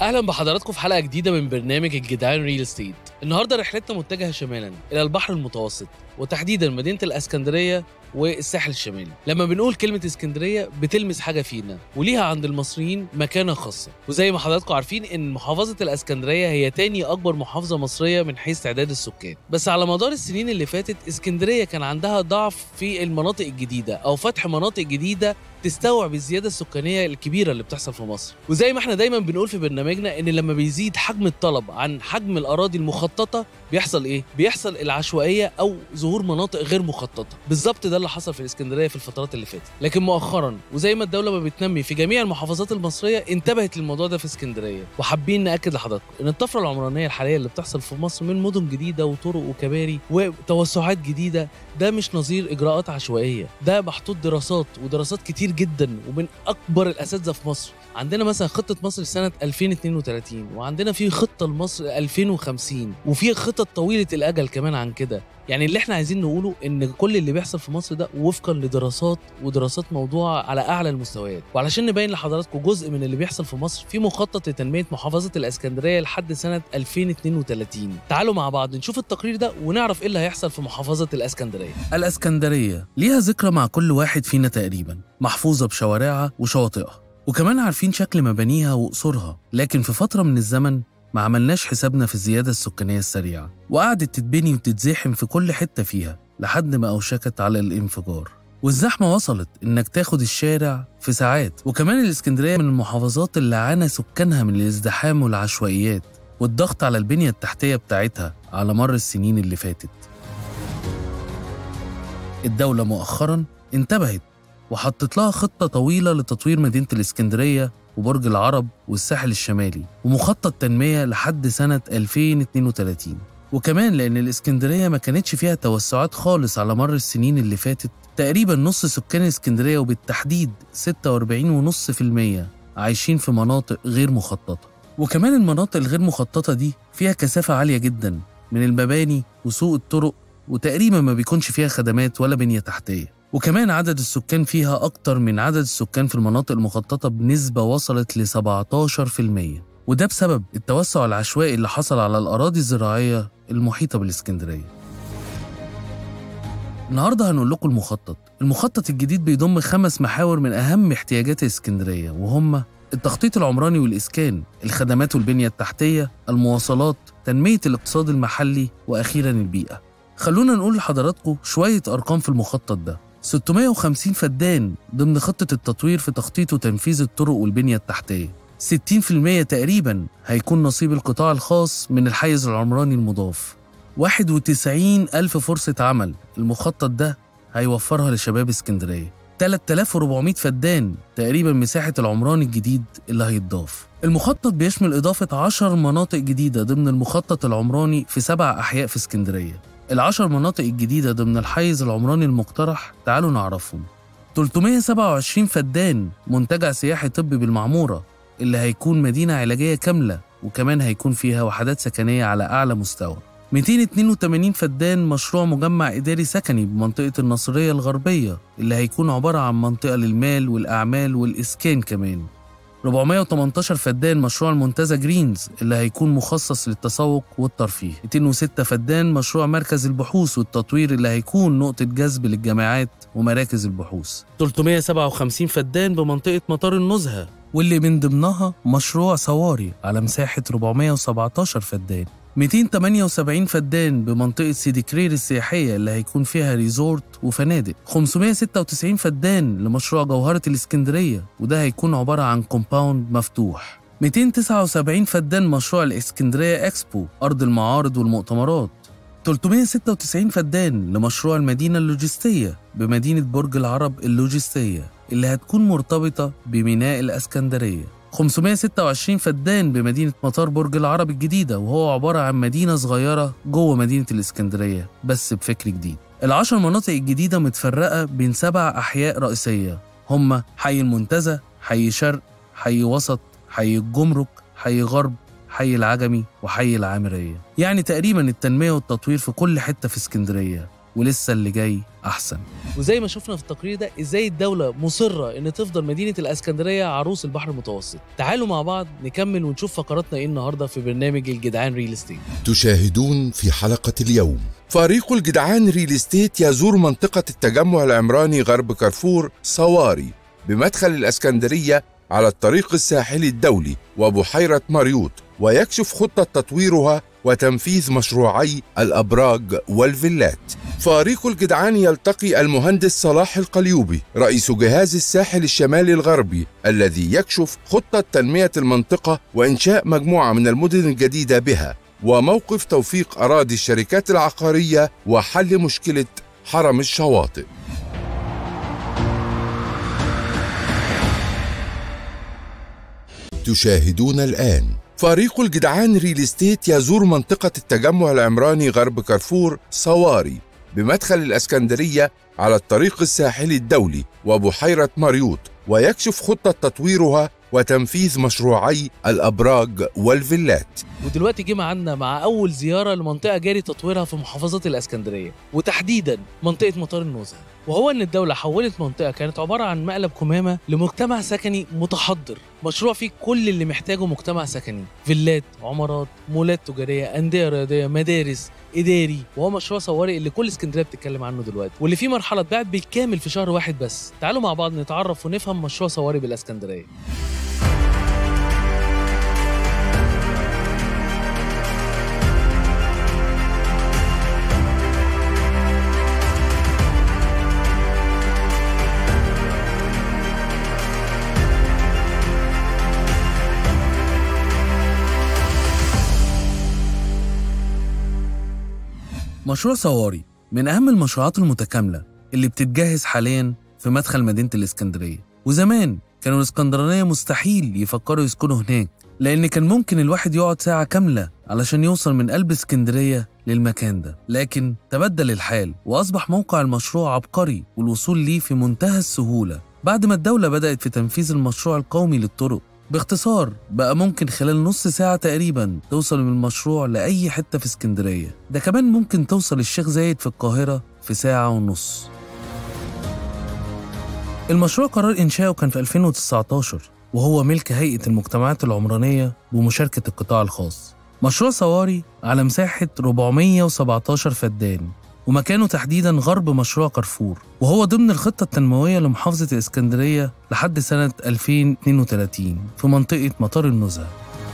اهلا بحضراتكم في حلقه جديده من برنامج الجدعان ريل استيت النهارده رحلتنا متجهه شمالا الى البحر المتوسط وتحديدا مدينه الاسكندريه والساحل الشمالي لما بنقول كلمة اسكندرية بتلمس حاجة فينا وليها عند المصريين مكانة خاصة وزي ما حضراتكم عارفين ان محافظة الاسكندرية هي تاني اكبر محافظة مصرية من حيث تعداد السكان بس على مدار السنين اللي فاتت اسكندرية كان عندها ضعف في المناطق الجديدة او فتح مناطق جديدة تستوعب الزياده السكانيه الكبيره اللي بتحصل في مصر وزي ما احنا دايما بنقول في برنامجنا ان لما بيزيد حجم الطلب عن حجم الاراضي المخططه بيحصل ايه بيحصل العشوائيه او ظهور مناطق غير مخططه بالظبط ده اللي حصل في الاسكندريه في الفترات اللي فاتت لكن مؤخرا وزي ما الدوله ما بتنمي في جميع المحافظات المصريه انتبهت للموضوع ده في اسكندريه وحابين ناكد لحضراتكم ان الطفره العمرانيه الحاليه اللي بتحصل في مصر من مدن جديده وطرق وكباري وتوسعات جديده ده مش نظير اجراءات عشوائيه ده محطوط دراسات ودراسات كتير جدا ومن اكبر الاساتذه في مصر عندنا مثلا خطه مصر لسنه 2032 وعندنا في خطه لمصر 2050 وفي خطط طويله الاجل كمان عن كده يعني اللي احنا عايزين نقوله ان كل اللي بيحصل في مصر ده وفقا لدراسات ودراسات موضوعه على اعلى المستويات وعلشان نبين لحضراتكم جزء من اللي بيحصل في مصر في مخطط لتنميه محافظه الاسكندريه لحد سنه 2032 تعالوا مع بعض نشوف التقرير ده ونعرف ايه اللي هيحصل في محافظه الاسكندريه الاسكندريه ليها ذكرى مع كل واحد فينا تقريبا محفوظه بشوارعها وشواطئها وكمان عارفين شكل مبانيها وقصورها لكن في فتره من الزمن ما عملناش حسابنا في الزيادة السكانية السريعة وقعدت تتبني وتتزاحم في كل حتة فيها لحد ما أوشكت على الانفجار والزحمة وصلت إنك تاخد الشارع في ساعات وكمان الإسكندرية من المحافظات اللي عانى سكانها من الازدحام والعشوائيات والضغط على البنية التحتية بتاعتها على مر السنين اللي فاتت الدولة مؤخرا انتبهت وحطت لها خطة طويلة لتطوير مدينة الإسكندرية وبرج العرب والساحل الشمالي ومخطط تنمية لحد سنة 2032 وكمان لأن الإسكندرية ما كانتش فيها توسعات خالص على مر السنين اللي فاتت تقريبا نص سكان الإسكندرية وبالتحديد 46.5% عايشين في مناطق غير مخططة وكمان المناطق الغير مخططة دي فيها كثافة عالية جدا من المباني وسوق الطرق وتقريبا ما بيكونش فيها خدمات ولا بنية تحتية وكمان عدد السكان فيها أكتر من عدد السكان في المناطق المخططة بنسبة وصلت ل 17% وده بسبب التوسع العشوائي اللي حصل على الأراضي الزراعية المحيطة بالإسكندرية النهاردة هنقول لكم المخطط المخطط الجديد بيضم خمس محاور من أهم احتياجات الإسكندرية وهم التخطيط العمراني والإسكان الخدمات والبنية التحتية المواصلات تنمية الاقتصاد المحلي وأخيرا البيئة خلونا نقول لحضراتكم شوية أرقام في المخطط ده 650 فدان ضمن خطة التطوير في تخطيط وتنفيذ الطرق والبنية التحتية 60% تقريبا هيكون نصيب القطاع الخاص من الحيز العمراني المضاف 91 ألف فرصة عمل المخطط ده هيوفرها لشباب اسكندرية 3400 فدان تقريبا مساحة العمران الجديد اللي هيتضاف المخطط بيشمل إضافة 10 مناطق جديدة ضمن المخطط العمراني في سبع أحياء في اسكندرية العشر مناطق الجديدة ضمن الحيز العمراني المقترح تعالوا نعرفهم 327 فدان منتجع سياحي طبي بالمعمورة اللي هيكون مدينة علاجية كاملة وكمان هيكون فيها وحدات سكنية على أعلى مستوى 282 فدان مشروع مجمع إداري سكني بمنطقة النصرية الغربية اللي هيكون عبارة عن منطقة للمال والأعمال والإسكان كمان 418 فدان مشروع المنتزه جرينز اللي هيكون مخصص للتسوق والترفيه 206 فدان مشروع مركز البحوث والتطوير اللي هيكون نقطة جذب للجامعات ومراكز البحوث 357 فدان بمنطقة مطار النزهة واللي من ضمنها مشروع صواري على مساحة 417 فدان 278 فدان بمنطقة سيدي كرير السياحية اللي هيكون فيها ريزورت وفنادق 596 فدان لمشروع جوهرة الإسكندرية وده هيكون عبارة عن كومباوند مفتوح 279 فدان مشروع الإسكندرية إكسبو أرض المعارض والمؤتمرات 396 فدان لمشروع المدينة اللوجستية بمدينة برج العرب اللوجستية اللي هتكون مرتبطة بميناء الإسكندرية 526 فدان بمدينة مطار برج العرب الجديدة وهو عبارة عن مدينة صغيرة جوه مدينة الإسكندرية بس بفكر جديد العشر مناطق الجديدة متفرقة بين سبع أحياء رئيسية هما حي المنتزه حي شرق حي وسط حي الجمرك حي غرب حي العجمي وحي العامرية يعني تقريبا التنمية والتطوير في كل حتة في اسكندرية ولسه اللي جاي أحسن وزي ما شفنا في التقرير ده ازاي الدولة مصرة ان تفضل مدينة الاسكندرية عروس البحر المتوسط تعالوا مع بعض نكمل ونشوف فقراتنا ايه النهاردة في برنامج الجدعان ريل استيت تشاهدون في حلقة اليوم فريق الجدعان ريل استيت يزور منطقة التجمع العمراني غرب كارفور صواري بمدخل الاسكندرية على الطريق الساحلي الدولي وبحيرة مريوط ويكشف خطة تطويرها وتنفيذ مشروعي الأبراج والفيلات فريق الجدعان يلتقي المهندس صلاح القليوبي رئيس جهاز الساحل الشمالي الغربي الذي يكشف خطة تنمية المنطقة وإنشاء مجموعة من المدن الجديدة بها وموقف توفيق أراضي الشركات العقارية وحل مشكلة حرم الشواطئ تشاهدون الآن فريق الجدعان ريل استيت يزور منطقة التجمع العمراني غرب كارفور صواري بمدخل الاسكندرية على الطريق الساحلي الدولي وبحيرة مريوط ويكشف خطة تطويرها وتنفيذ مشروعي الأبراج والفيلات ودلوقتي جه معانا مع اول زياره لمنطقه جاري تطويرها في محافظه الاسكندريه وتحديدا منطقه مطار النزهه وهو ان الدوله حولت منطقه كانت عباره عن مقلب كمامه لمجتمع سكني متحضر مشروع فيه كل اللي محتاجه مجتمع سكني فيلات عمارات مولات تجاريه انديه رياضيه مدارس اداري وهو مشروع صواري اللي كل اسكندريه بتتكلم عنه دلوقتي واللي فيه مرحله اتباعت بالكامل في شهر واحد بس تعالوا مع بعض نتعرف ونفهم مشروع صواري بالاسكندريه مشروع صواري من أهم المشروعات المتكاملة اللي بتتجهز حاليا في مدخل مدينة الإسكندرية وزمان كانوا الإسكندرانية مستحيل يفكروا يسكنوا هناك لأن كان ممكن الواحد يقعد ساعة كاملة علشان يوصل من قلب اسكندرية للمكان ده لكن تبدل الحال وأصبح موقع المشروع عبقري والوصول ليه في منتهى السهولة بعد ما الدولة بدأت في تنفيذ المشروع القومي للطرق باختصار بقى ممكن خلال نص ساعة تقريبا توصل من المشروع لأي حتة في اسكندرية ده كمان ممكن توصل الشيخ زايد في القاهرة في ساعة ونص المشروع قرار إنشاؤه كان في 2019 وهو ملك هيئة المجتمعات العمرانية بمشاركة القطاع الخاص مشروع صواري على مساحة 417 فدان ومكانه تحديدا غرب مشروع كارفور وهو ضمن الخطة التنموية لمحافظة الإسكندرية لحد سنة 2032 في منطقة مطار النزهة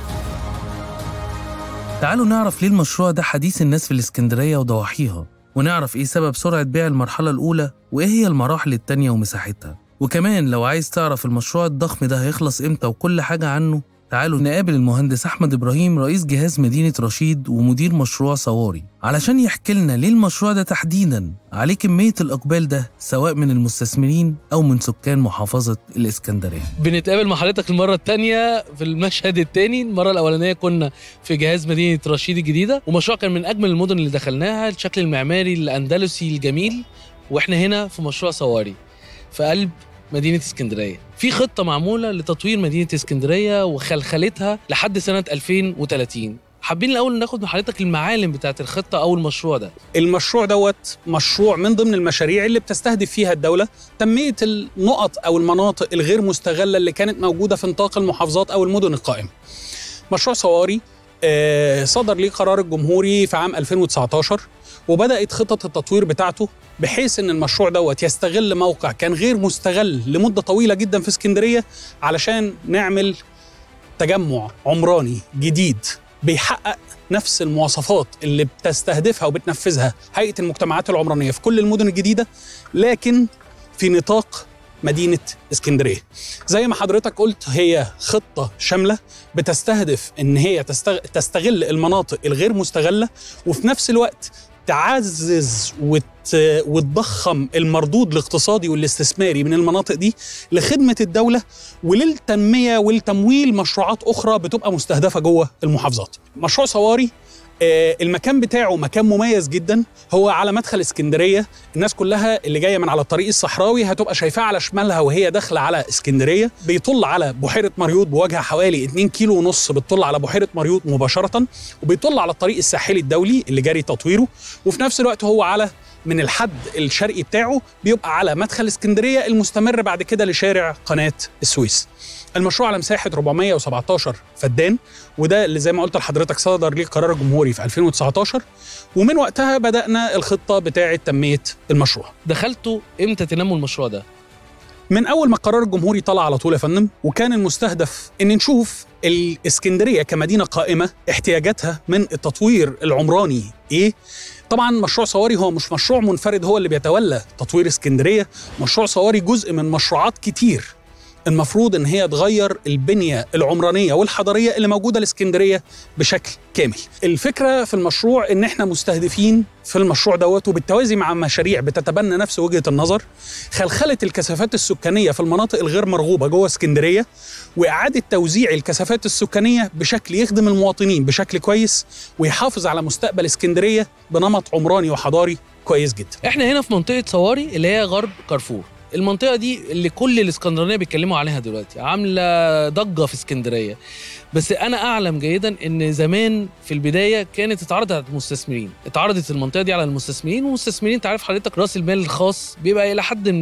تعالوا نعرف ليه المشروع ده حديث الناس في الإسكندرية وضواحيها ونعرف إيه سبب سرعة بيع المرحلة الأولى وإيه هي المراحل التانية ومساحتها وكمان لو عايز تعرف المشروع الضخم ده هيخلص إمتى وكل حاجة عنه تعالوا نقابل المهندس أحمد إبراهيم رئيس جهاز مدينة رشيد ومدير مشروع صواري علشان يحكي لنا ليه المشروع ده تحديدا عليه كمية الإقبال ده سواء من المستثمرين أو من سكان محافظة الإسكندرية بنتقابل مع حضرتك المرة الثانية في المشهد الثاني، المرة الأولانية كنا في جهاز مدينة رشيد الجديدة، ومشروع كان من أجمل المدن اللي دخلناها، الشكل المعماري الأندلسي الجميل، وإحنا هنا في مشروع صواري في قلب مدينة اسكندرية. في خطة معمولة لتطوير مدينة اسكندرية وخلخلتها لحد سنة 2030. حابين الأول ناخد من حضرتك المعالم بتاعت الخطة أو المشروع ده. المشروع دوت مشروع من ضمن المشاريع اللي بتستهدف فيها الدولة تنمية النقط أو المناطق الغير مستغلة اللي كانت موجودة في نطاق المحافظات أو المدن القائمة مشروع صواري آه، صدر ليه قرار الجمهوري في عام 2019 وبدأت خطط التطوير بتاعته بحيث ان المشروع دوت يستغل موقع كان غير مستغل لمدة طويلة جدا في اسكندرية علشان نعمل تجمع عمراني جديد بيحقق نفس المواصفات اللي بتستهدفها وبتنفذها هيئة المجتمعات العمرانية في كل المدن الجديدة لكن في نطاق مدينة اسكندرية زي ما حضرتك قلت هي خطة شاملة بتستهدف ان هي تستغ- تستغل المناطق الغير مستغلة وفي نفس الوقت تعزز وت... وتضخم المردود الاقتصادي والاستثماري من المناطق دي لخدمة الدولة وللتنمية ولتمويل مشروعات أخرى بتبقى مستهدفة جوه المحافظات مشروع صواري آه، المكان بتاعه مكان مميز جدا هو على مدخل اسكندريه الناس كلها اللي جايه من على الطريق الصحراوي هتبقى شايفاها على شمالها وهي داخله على اسكندريه بيطل على بحيره مريوط بوجه حوالي 2 كيلو ونص بتطل على بحيره مريوط مباشره وبيطل على الطريق الساحلي الدولي اللي جاري تطويره وفي نفس الوقت هو على من الحد الشرقي بتاعه بيبقى على مدخل اسكندريه المستمر بعد كده لشارع قناه السويس المشروع على مساحه 417 فدان وده اللي زي ما قلت لحضرتك صدر ليه قرار جمهوري في 2019 ومن وقتها بدانا الخطه بتاعه تنميه المشروع دخلتوا امتى تنموا المشروع ده من اول ما القرار الجمهوري طلع على طول يا فندم وكان المستهدف ان نشوف الاسكندريه كمدينه قائمه احتياجاتها من التطوير العمراني ايه طبعا مشروع صواري هو مش مشروع منفرد هو اللي بيتولى تطوير اسكندريه مشروع صواري جزء من مشروعات كتير المفروض ان هي تغير البنيه العمرانيه والحضاريه اللي موجوده لاسكندريه بشكل كامل. الفكره في المشروع ان احنا مستهدفين في المشروع دوت وبالتوازي مع مشاريع بتتبنى نفس وجهه النظر خلخله الكثافات السكانيه في المناطق الغير مرغوبه جوه اسكندريه واعاده توزيع الكثافات السكانيه بشكل يخدم المواطنين بشكل كويس ويحافظ على مستقبل اسكندريه بنمط عمراني وحضاري كويس جدا. احنا هنا في منطقه صواري اللي هي غرب كارفور المنطقه دي اللي كل الاسكندرانيه بيتكلموا عليها دلوقتي عامله ضجه في اسكندريه بس انا اعلم جيدا ان زمان في البدايه كانت اتعرضت على المستثمرين اتعرضت المنطقه دي على المستثمرين والمستثمرين انت عارف حضرتك راس المال الخاص بيبقى الى حد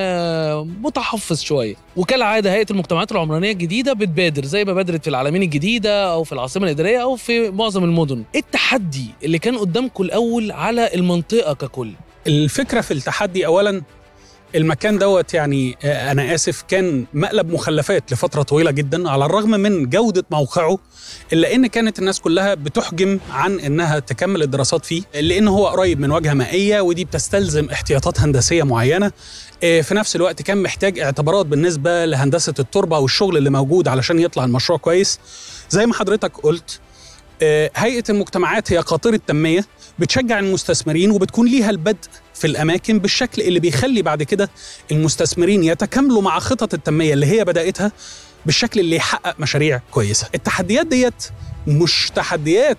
ما متحفظ شويه وكالعاده هيئه المجتمعات العمرانيه الجديده بتبادر زي ما بادرت في العالمين الجديده او في العاصمه الاداريه او في معظم المدن ايه التحدي اللي كان قدامكم الاول على المنطقه ككل الفكره في التحدي اولا المكان دوت يعني آه، انا اسف كان مقلب مخلفات لفتره طويله جدا على الرغم من جوده موقعه الا ان كانت الناس كلها بتحجم عن انها تكمل الدراسات فيه لان هو قريب من واجهه مائيه ودي بتستلزم احتياطات هندسيه معينه آه، في نفس الوقت كان محتاج اعتبارات بالنسبه لهندسه التربه والشغل اللي موجود علشان يطلع المشروع كويس زي ما حضرتك قلت آه، هيئه المجتمعات هي قاطره تنميه بتشجع المستثمرين وبتكون ليها البدء في الاماكن بالشكل اللي بيخلي بعد كده المستثمرين يتكاملوا مع خطط التنميه اللي هي بداتها بالشكل اللي يحقق مشاريع كويسه التحديات ديت مش تحديات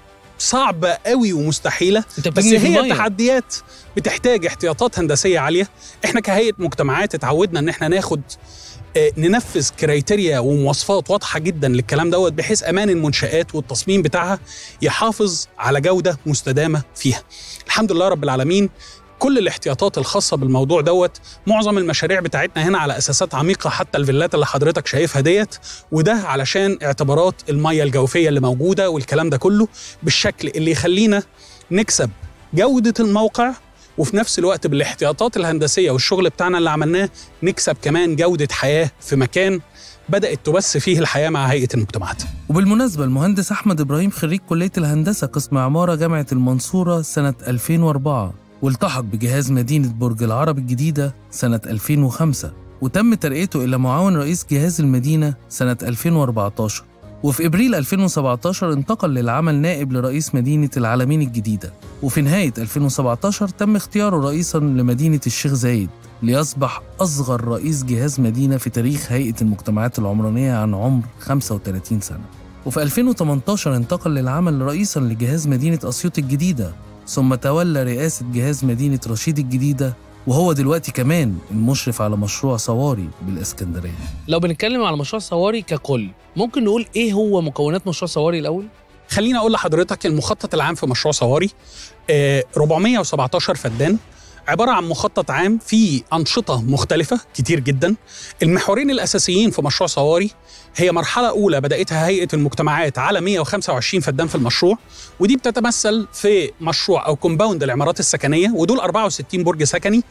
صعبة قوي ومستحيلة انت بس بتبني في هي المية. تحديات بتحتاج احتياطات هندسية عالية احنا كهيئة مجتمعات اتعودنا ان احنا ناخد آه، ننفذ كرايتيريا ومواصفات واضحة جدا للكلام دوت بحيث امان المنشآت والتصميم بتاعها يحافظ على جودة مستدامة فيها الحمد لله رب العالمين كل الاحتياطات الخاصة بالموضوع دوت معظم المشاريع بتاعتنا هنا على أساسات عميقة حتى الفيلات اللي حضرتك شايفها ديت وده علشان اعتبارات المية الجوفية اللي موجودة والكلام ده كله بالشكل اللي يخلينا نكسب جودة الموقع وفي نفس الوقت بالاحتياطات الهندسية والشغل بتاعنا اللي عملناه نكسب كمان جودة حياة في مكان بدأت تبث فيه الحياة مع هيئة المجتمعات وبالمناسبة المهندس أحمد إبراهيم خريج كلية الهندسة قسم عمارة جامعة المنصورة سنة 2004 والتحق بجهاز مدينة برج العرب الجديدة سنة 2005 وتم ترقيته إلى معاون رئيس جهاز المدينة سنة 2014 وفي إبريل 2017 انتقل للعمل نائب لرئيس مدينة العالمين الجديدة وفي نهاية 2017 تم اختياره رئيسا لمدينة الشيخ زايد ليصبح أصغر رئيس جهاز مدينة في تاريخ هيئة المجتمعات العمرانية عن عمر 35 سنة وفي 2018 انتقل للعمل رئيسا لجهاز مدينة أسيوط الجديدة ثم تولى رئاسة جهاز مدينة رشيد الجديدة وهو دلوقتي كمان المشرف على مشروع صواري بالإسكندرية لو بنتكلم على مشروع صواري ككل ممكن نقول ايه هو مكونات مشروع صواري الاول خليني اقول لحضرتك المخطط العام في مشروع صواري آه، 417 فدان عبارة عن مخطط عام فيه أنشطة مختلفة كتير جدا المحورين الأساسيين في مشروع صواري هي مرحلة أولى بدأتها هيئة المجتمعات على 125 فدان في المشروع ودي بتتمثل في مشروع أو كومباوند العمارات السكنية ودول 64 برج سكني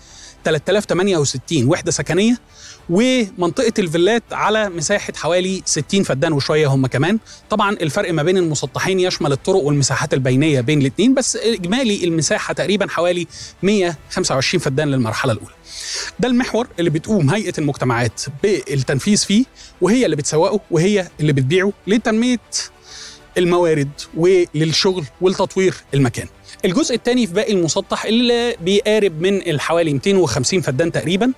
3068 وحدة سكنية ومنطقة الفيلات على مساحة حوالي 60 فدان وشوية هم كمان طبعا الفرق ما بين المسطحين يشمل الطرق والمساحات البينية بين الاثنين بس إجمالي المساحة تقريبا حوالي 125 فدان للمرحلة الأولى ده المحور اللي بتقوم هيئة المجتمعات بالتنفيذ فيه وهي اللي بتسوقه وهي اللي بتبيعه لتنمية الموارد وللشغل ولتطوير المكان الجزء الثاني في باقي المسطح اللي بيقارب من الحوالي 250 فدان تقريبا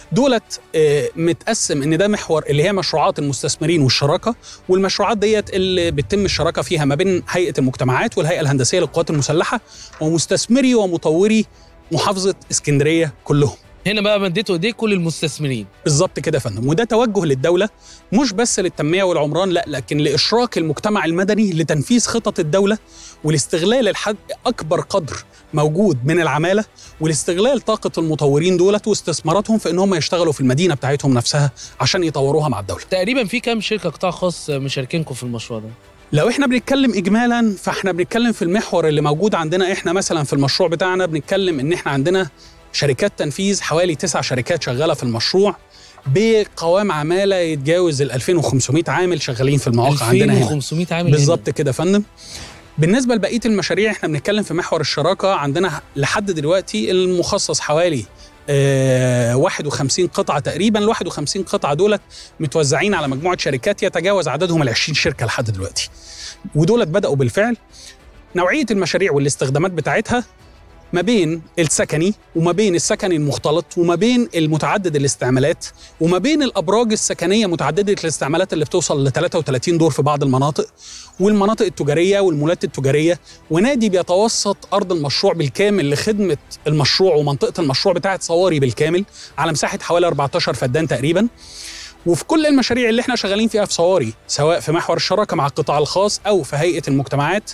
دولت آه، متقسم ان ده محور اللي هي مشروعات المستثمرين والشراكه والمشروعات ديت اللي بتتم الشراكه فيها ما بين هيئه المجتمعات والهيئه الهندسيه للقوات المسلحه ومستثمري ومطوري محافظه اسكندريه كلهم هنا بقى مديتوا ايديكم للمستثمرين بالظبط كده يا فندم وده توجه للدوله مش بس للتنميه والعمران لا لكن لاشراك المجتمع المدني لتنفيذ خطط الدوله والاستغلال الحد اكبر قدر موجود من العماله والاستغلال طاقه المطورين دولت واستثماراتهم في ان هم يشتغلوا في المدينه بتاعتهم نفسها عشان يطوروها مع الدوله تقريبا في كام شركه قطاع خاص مشاركينكم في المشروع ده لو احنا بنتكلم اجمالا فاحنا بنتكلم في المحور اللي موجود عندنا احنا مثلا في المشروع بتاعنا بنتكلم ان احنا عندنا شركات تنفيذ حوالي تسع شركات شغاله في المشروع بقوام عماله يتجاوز ال 2500 عامل شغالين في المواقع عندنا هنا 2500 عامل بالظبط كده يا فندم بالنسبه لبقيه المشاريع احنا بنتكلم في محور الشراكه عندنا لحد دلوقتي المخصص حوالي آه 51 قطعه تقريبا ال 51 قطعه دولت متوزعين على مجموعه شركات يتجاوز عددهم ال 20 شركه لحد دلوقتي ودولت بداوا بالفعل نوعيه المشاريع والاستخدامات بتاعتها ما بين السكني وما بين السكني المختلط وما بين المتعدد الاستعمالات وما بين الابراج السكنيه متعدده الاستعمالات اللي بتوصل ل 33 دور في بعض المناطق والمناطق التجاريه والمولات التجاريه ونادي بيتوسط ارض المشروع بالكامل لخدمه المشروع ومنطقه المشروع بتاعه صواري بالكامل على مساحه حوالي 14 فدان تقريبا وفي كل المشاريع اللي احنا شغالين فيها في صواري سواء في محور الشراكه مع القطاع الخاص او في هيئه المجتمعات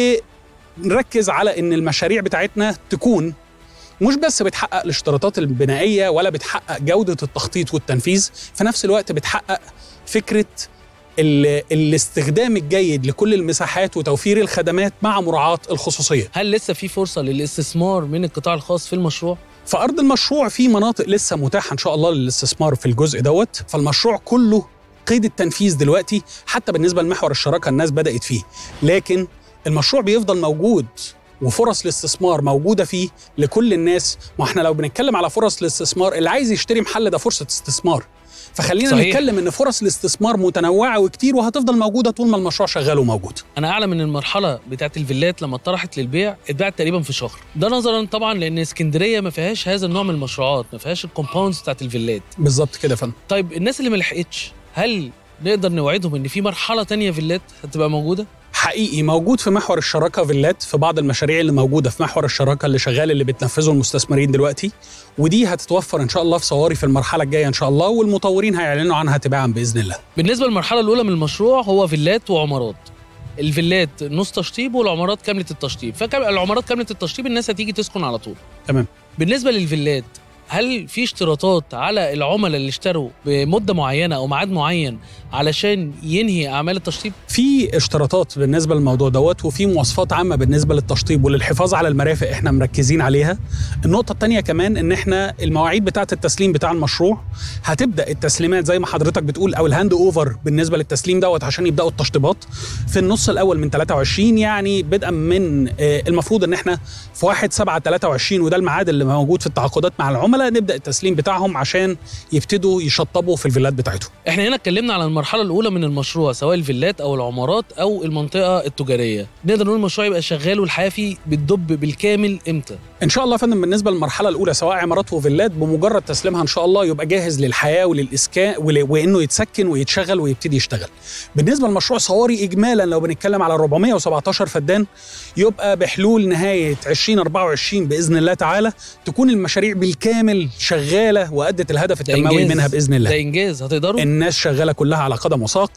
بنركز على ان المشاريع بتاعتنا تكون مش بس بتحقق الاشتراطات البنائيه ولا بتحقق جوده التخطيط والتنفيذ في نفس الوقت بتحقق فكره ال- الاستخدام الجيد لكل المساحات وتوفير الخدمات مع مراعاه الخصوصيه هل لسه في فرصه للاستثمار من القطاع الخاص في المشروع في ارض المشروع في مناطق لسه متاحه ان شاء الله للاستثمار في الجزء دوت فالمشروع كله قيد التنفيذ دلوقتي حتى بالنسبه لمحور الشراكه الناس بدات فيه لكن المشروع بيفضل موجود وفرص الاستثمار موجوده فيه لكل الناس ما احنا لو بنتكلم على فرص الاستثمار اللي عايز يشتري محل ده فرصه استثمار فخلينا صحيح. نتكلم ان فرص الاستثمار متنوعه وكتير وهتفضل موجوده طول ما المشروع شغال وموجود انا اعلم ان المرحله بتاعت الفيلات لما اتطرحت للبيع اتباعت تقريبا في شهر ده نظرا طبعا لان اسكندريه ما فيهاش هذا النوع من المشروعات ما فيهاش الكومباوندز بتاعت الفيلات بالظبط كده يا فندم طيب الناس اللي ما لحقتش هل نقدر نوعدهم ان في مرحله تانية فيلات هتبقى موجوده حقيقي موجود في محور الشراكه فيلات في بعض المشاريع اللي موجوده في محور الشراكه اللي شغال اللي بتنفذه المستثمرين دلوقتي ودي هتتوفر ان شاء الله في صواري في المرحله الجايه ان شاء الله والمطورين هيعلنوا عنها تباعا باذن الله بالنسبه للمرحله الاولى من المشروع هو فيلات وعمارات الفيلات نص تشطيب والعمارات كامله التشطيب فالعمارات كامله التشطيب الناس هتيجي تسكن على طول تمام. بالنسبه للفيلات هل في اشتراطات على العملاء اللي اشتروا بمده معينه او ميعاد معين علشان ينهي اعمال التشطيب في اشتراطات بالنسبه للموضوع دوت وفي مواصفات عامه بالنسبه للتشطيب وللحفاظ على المرافق احنا مركزين عليها النقطه الثانيه كمان ان احنا المواعيد بتاعه التسليم بتاع المشروع هتبدا التسليمات زي ما حضرتك بتقول او الهاند اوفر بالنسبه للتسليم دوت عشان يبداوا التشطيبات في النص الاول من 23 يعني بدءا من آه، المفروض ان احنا في 1 7 23 وده الميعاد اللي موجود في التعاقدات مع العملاء نبدا التسليم بتاعهم عشان يبتدوا يشطبوا في الفيلات بتاعتهم احنا هنا اتكلمنا على المرحله الاولى من المشروع سواء الفيلات او العمارات او المنطقه التجاريه نقدر نقول المشروع يبقى شغال والحياه فيه بتدب بالكامل امتى ان شاء الله يا فندم بالنسبه للمرحله الاولى سواء عمارات وفيلات بمجرد تسليمها ان شاء الله يبقى جاهز للحياه وللاسكان ول- وانه يتسكن ويتشغل ويبتدي يشتغل بالنسبه لمشروع صواري اجمالا لو بنتكلم على 417 فدان يبقى بحلول نهايه 2024 باذن الله تعالى تكون المشاريع بالكامل شغاله وادت الهدف ده التنموي إنجاز. منها باذن ده الله انجاز هتقدروا الناس شغاله كلها على قدم وساق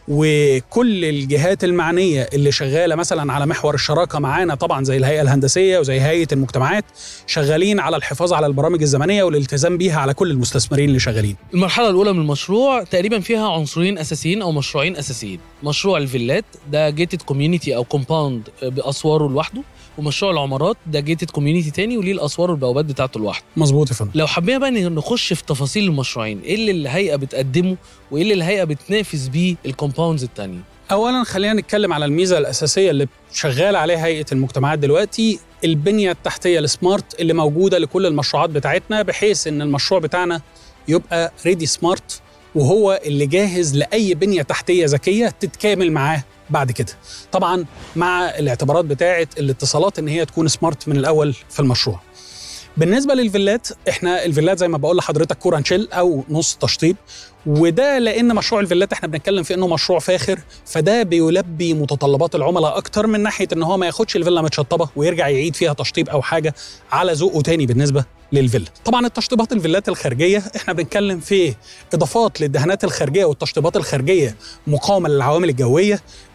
وكل الجهات المعنيه اللي شغاله مثلا على محور الشراكه معانا طبعا زي الهيئه الهندسيه وزي هيئه المجتمعات شغالين على الحفاظ على البرامج الزمنيه والالتزام بيها على كل المستثمرين اللي شغالين المرحلة الأولى من المشروع تقريبا فيها عنصرين أساسيين أو مشروعين أساسيين مشروع الفيلات ده جيتد كوميونيتي أو كومباوند بأسواره لوحده ومشروع العمارات ده جيتد كوميونيتي تاني وليه الأسوار والبوابات بتاعته لوحده مظبوط يا فندم لو حبينا بقى نخش في تفاصيل المشروعين ايه اللي الهيئة بتقدمه وايه اللي الهيئة بتنافس بيه الكومباوندز التانية اولا خلينا نتكلم على الميزه الاساسيه اللي شغال عليها هيئه المجتمعات دلوقتي البنيه التحتيه السمارت اللي موجوده لكل المشروعات بتاعتنا بحيث ان المشروع بتاعنا يبقى ريدي سمارت وهو اللي جاهز لاي بنيه تحتيه ذكيه تتكامل معاه بعد كده طبعا مع الاعتبارات بتاعه الاتصالات ان هي تكون سمارت من الاول في المشروع بالنسبه للفيلات احنا الفيلات زي ما بقول لحضرتك كوران شيل او نص تشطيب وده لان مشروع الفيلات احنا بنتكلم في انه مشروع فاخر فده بيلبي متطلبات العملاء اكتر من ناحيه ان هو ما ياخدش الفيلا متشطبه ويرجع يعيد فيها تشطيب او حاجه على ذوقه تاني بالنسبه للفيلا طبعا التشطيبات الفيلات الخارجيه احنا بنتكلم في اضافات للدهانات الخارجيه والتشطيبات الخارجيه مقاومه للعوامل الجويه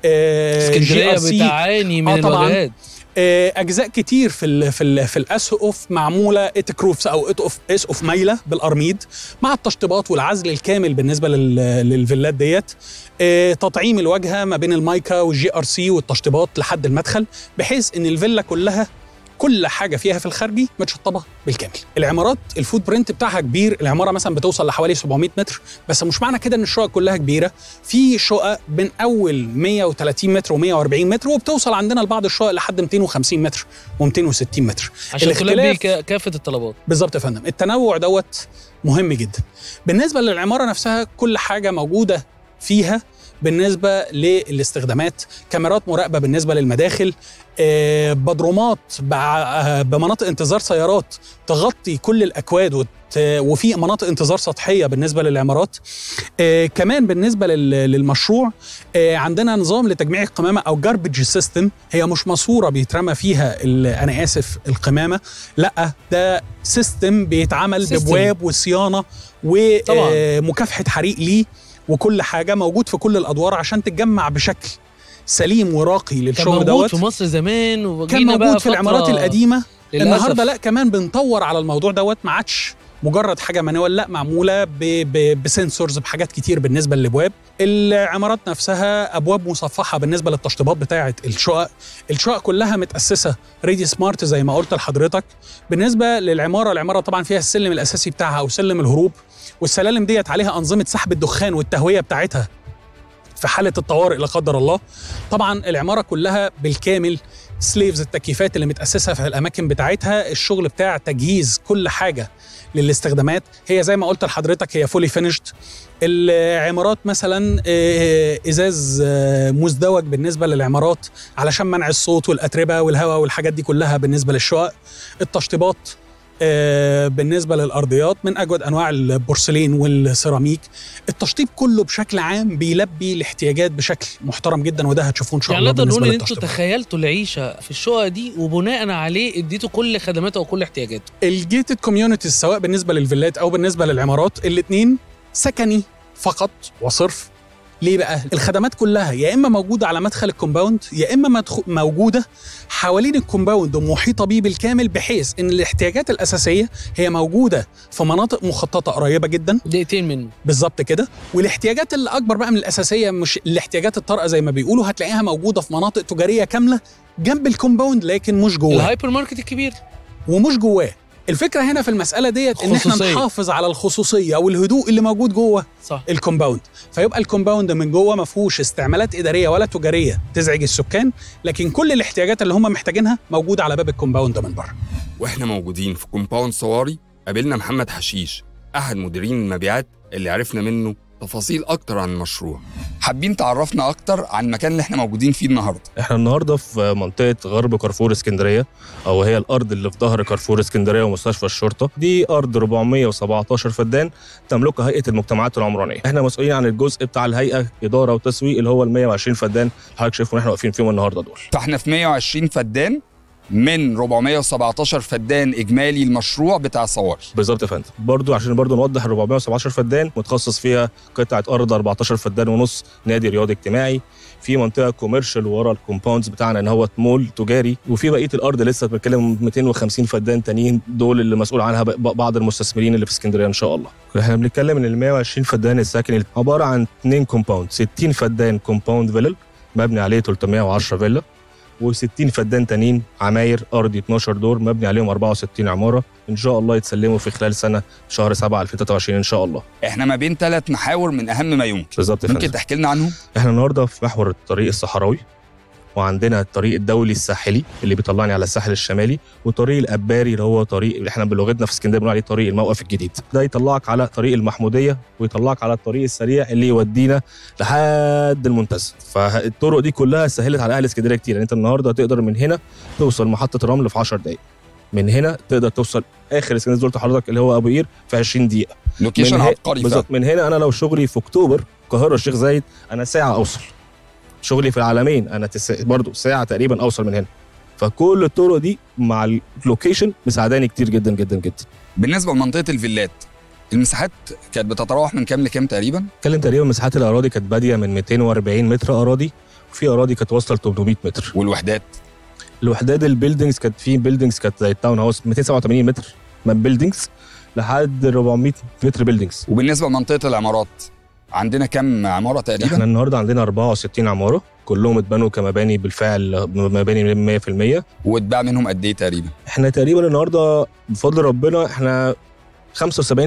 آه، اسكندريه GRC بتعاني من آه طبعاً. الواجهات آه، اجزاء كتير في ال في ال في الاسقف معموله اتكروفس او اتقف اسقف مايله بالارميد مع التشطيبات والعزل الكامل بالنسبه لل- للفيلات ديت آه، تطعيم الواجهه ما بين المايكا والجي ار سي والتشطيبات لحد المدخل بحيث ان الفيلا كلها كل حاجه فيها في الخارجي متشطبه بالكامل العمارات الفوت برنت بتاعها كبير العماره مثلا بتوصل لحوالي 700 متر بس مش معنى كده ان الشقق كلها كبيره في شقق من اول 130 متر و140 متر وبتوصل عندنا لبعض الشقق لحد 250 متر و260 متر عشان تلبي الاختلاف- كا- كافه الطلبات بالظبط يا فندم التنوع دوت مهم جدا بالنسبه للعماره نفسها كل حاجه موجوده فيها بالنسبه للاستخدامات كاميرات مراقبه بالنسبه للمداخل آه، بدرومات بع- آه، بمناطق انتظار سيارات تغطي كل الاكواد وت- وفي مناطق انتظار سطحيه بالنسبه للعمارات آه، كمان بالنسبه لل- للمشروع آه، عندنا نظام لتجميع القمامه او جاربج سيستم هي مش ماسوره بيترمى فيها ال- انا اسف القمامه لا ده سيستم بيتعمل سيستم. بابواب وصيانه طبعاً. ومكافحه حريق ليه وكل حاجه موجود في كل الادوار عشان تتجمع بشكل سليم وراقي كان للشغل موجود دوت في مصر زمان كان وجينا موجود بقى في العمارات فترة القديمه للأسف. النهارده لا كمان بنطور على الموضوع دوت ما عادش مجرد حاجه مانوال لا معموله ب- ب- بسنسورز بحاجات كتير بالنسبه للابواب العمارات نفسها ابواب مصفحه بالنسبه للتشطيبات بتاعه الشقق الشقق كلها متاسسه ريدي سمارت زي ما قلت لحضرتك بالنسبه للعماره العماره طبعا فيها السلم الاساسي بتاعها او سلم الهروب والسلالم ديت عليها انظمه سحب الدخان والتهويه بتاعتها في حاله الطوارئ لا قدر الله طبعا العماره كلها بالكامل سليفز التكييفات اللي متاسسه في الاماكن بتاعتها الشغل بتاع تجهيز كل حاجه للاستخدامات هي زي ما قلت لحضرتك هي فولي فينيشد العمارات مثلا آه، ازاز آه، مزدوج بالنسبه للعمارات علشان منع الصوت والاتربه والهواء والحاجات دي كلها بالنسبه للشقق التشطيبات آه، بالنسبه للارضيات من اجود انواع البورسلين والسيراميك التشطيب كله بشكل عام بيلبي الاحتياجات بشكل محترم جدا وده هتشوفوه ان شاء يعني الله نقدر بالنسبه نقول ان انتوا للتشطيبات تخيلتوا العيشه في الشقق دي وبناء عليه اديتوا كل خدماته وكل احتياجاته الجيتد كوميونيتيز سواء بالنسبه للفيلات او بالنسبه للعمارات الاثنين سكني فقط وصرف ليه بقى؟ الخدمات كلها يا اما موجوده على مدخل الكومباوند يا اما مدخو- موجوده حوالين الكومباوند ومحيطه بيه بالكامل بحيث ان الاحتياجات الاساسيه هي موجوده في مناطق مخططه قريبه جدا دقيقتين منه بالظبط كده والاحتياجات اللي اكبر بقى من الاساسيه مش الاحتياجات الطارئه زي ما بيقولوا هتلاقيها موجوده في مناطق تجاريه كامله جنب الكومباوند لكن مش جواه الهايبر ماركت الكبير ومش جواه الفكره هنا في المساله ديت ان احنا خصوصية. نحافظ على الخصوصيه والهدوء اللي موجود جوه صح الكومباوند فيبقى الكومباوند من جوه ما فيهوش استعمالات اداريه ولا تجاريه تزعج السكان لكن كل الاحتياجات اللي هم محتاجينها موجوده على باب الكومباوند من بره واحنا موجودين في كومباوند صواري قابلنا محمد حشيش احد مديرين المبيعات اللي عرفنا منه تفاصيل اكتر عن المشروع حابين تعرفنا اكتر عن المكان اللي احنا موجودين فيه النهارده احنا النهارده في منطقه غرب كارفور اسكندريه او هي الارض اللي في ظهر كارفور اسكندريه ومستشفى الشرطه دي ارض 417 فدان تملكها هيئه المجتمعات العمرانيه احنا مسؤولين عن الجزء بتاع الهيئه اداره وتسويق اللي هو ال 120 فدان حضرتك شايفهم احنا واقفين فيهم النهارده دول فاحنا في 120 فدان من 417 فدان اجمالي المشروع بتاع صواري بالظبط يا فندم برضو عشان برضو نوضح ال 417 فدان متخصص فيها قطعه ارض 14 فدان ونص نادي رياضي اجتماعي في منطقه كوميرشال ورا الكومباوندز بتاعنا ان هو مول تجاري وفي بقيه الارض لسه بنتكلم 250 فدان تانيين دول اللي مسؤول عنها ب- بعض المستثمرين اللي في اسكندريه ان شاء الله احنا بنتكلم ان ال 120 فدان الساكن عباره عن اثنين كومباوند 60 فدان كومباوند فيلل مبني عليه 310 فيلا و60 فدان تانيين عماير ارضي 12 دور مبني عليهم 64 عماره ان شاء الله يتسلموا في خلال سنه شهر 7 2023 ان شاء الله احنا ما بين ثلاث محاور من اهم ما يمكن بالظبط يا ممكن فندم تحكي لنا عنهم احنا النهارده في محور الطريق الصحراوي وعندنا الطريق الدولي الساحلي اللي بيطلعني على الساحل الشمالي وطريق الاباري اللي هو طريق اللي احنا بلغتنا في اسكندريه بنقول عليه طريق الموقف الجديد ده يطلعك على طريق المحموديه ويطلعك على الطريق السريع اللي يودينا لحد المنتزه فالطرق دي كلها سهلت على اهل اسكندريه كتير يعني انت النهارده تقدر من هنا توصل محطه الرمل في 10 دقائق من هنا تقدر توصل اخر اسكندريه زي قلت لحضرتك اللي هو ابو قير في 20 دقيقه لوكيشن من هي- عبقري فعلا. بالظبط من هنا انا لو شغلي في اكتوبر القاهره الشيخ زايد انا ساعه اوصل شغلي في العالمين انا تس... برضو ساعه تقريبا اوصل من هنا فكل الطرق دي مع اللوكيشن مساعداني كتير جدا جدا جدا بالنسبه لمنطقه الفيلات المساحات كانت بتتراوح من كام لكام تقريبا اتكلم تقريبا مساحات الاراضي كانت باديه من 240 متر اراضي وفي اراضي كانت واصله ل 800 متر والوحدات الوحدات البيلدينجز كانت في بيلدينجز كانت زي التاون هاوس 287 متر من بيلدينجز لحد 400 متر بيلدينجز وبالنسبه لمنطقه العمارات عندنا كام عماره احنا تقريبا النهارده عندنا 64 عماره كلهم اتبنوا كمباني بالفعل مباني 100% واتباع منهم قد ايه تقريبا احنا تقريبا النهارده بفضل ربنا احنا 75%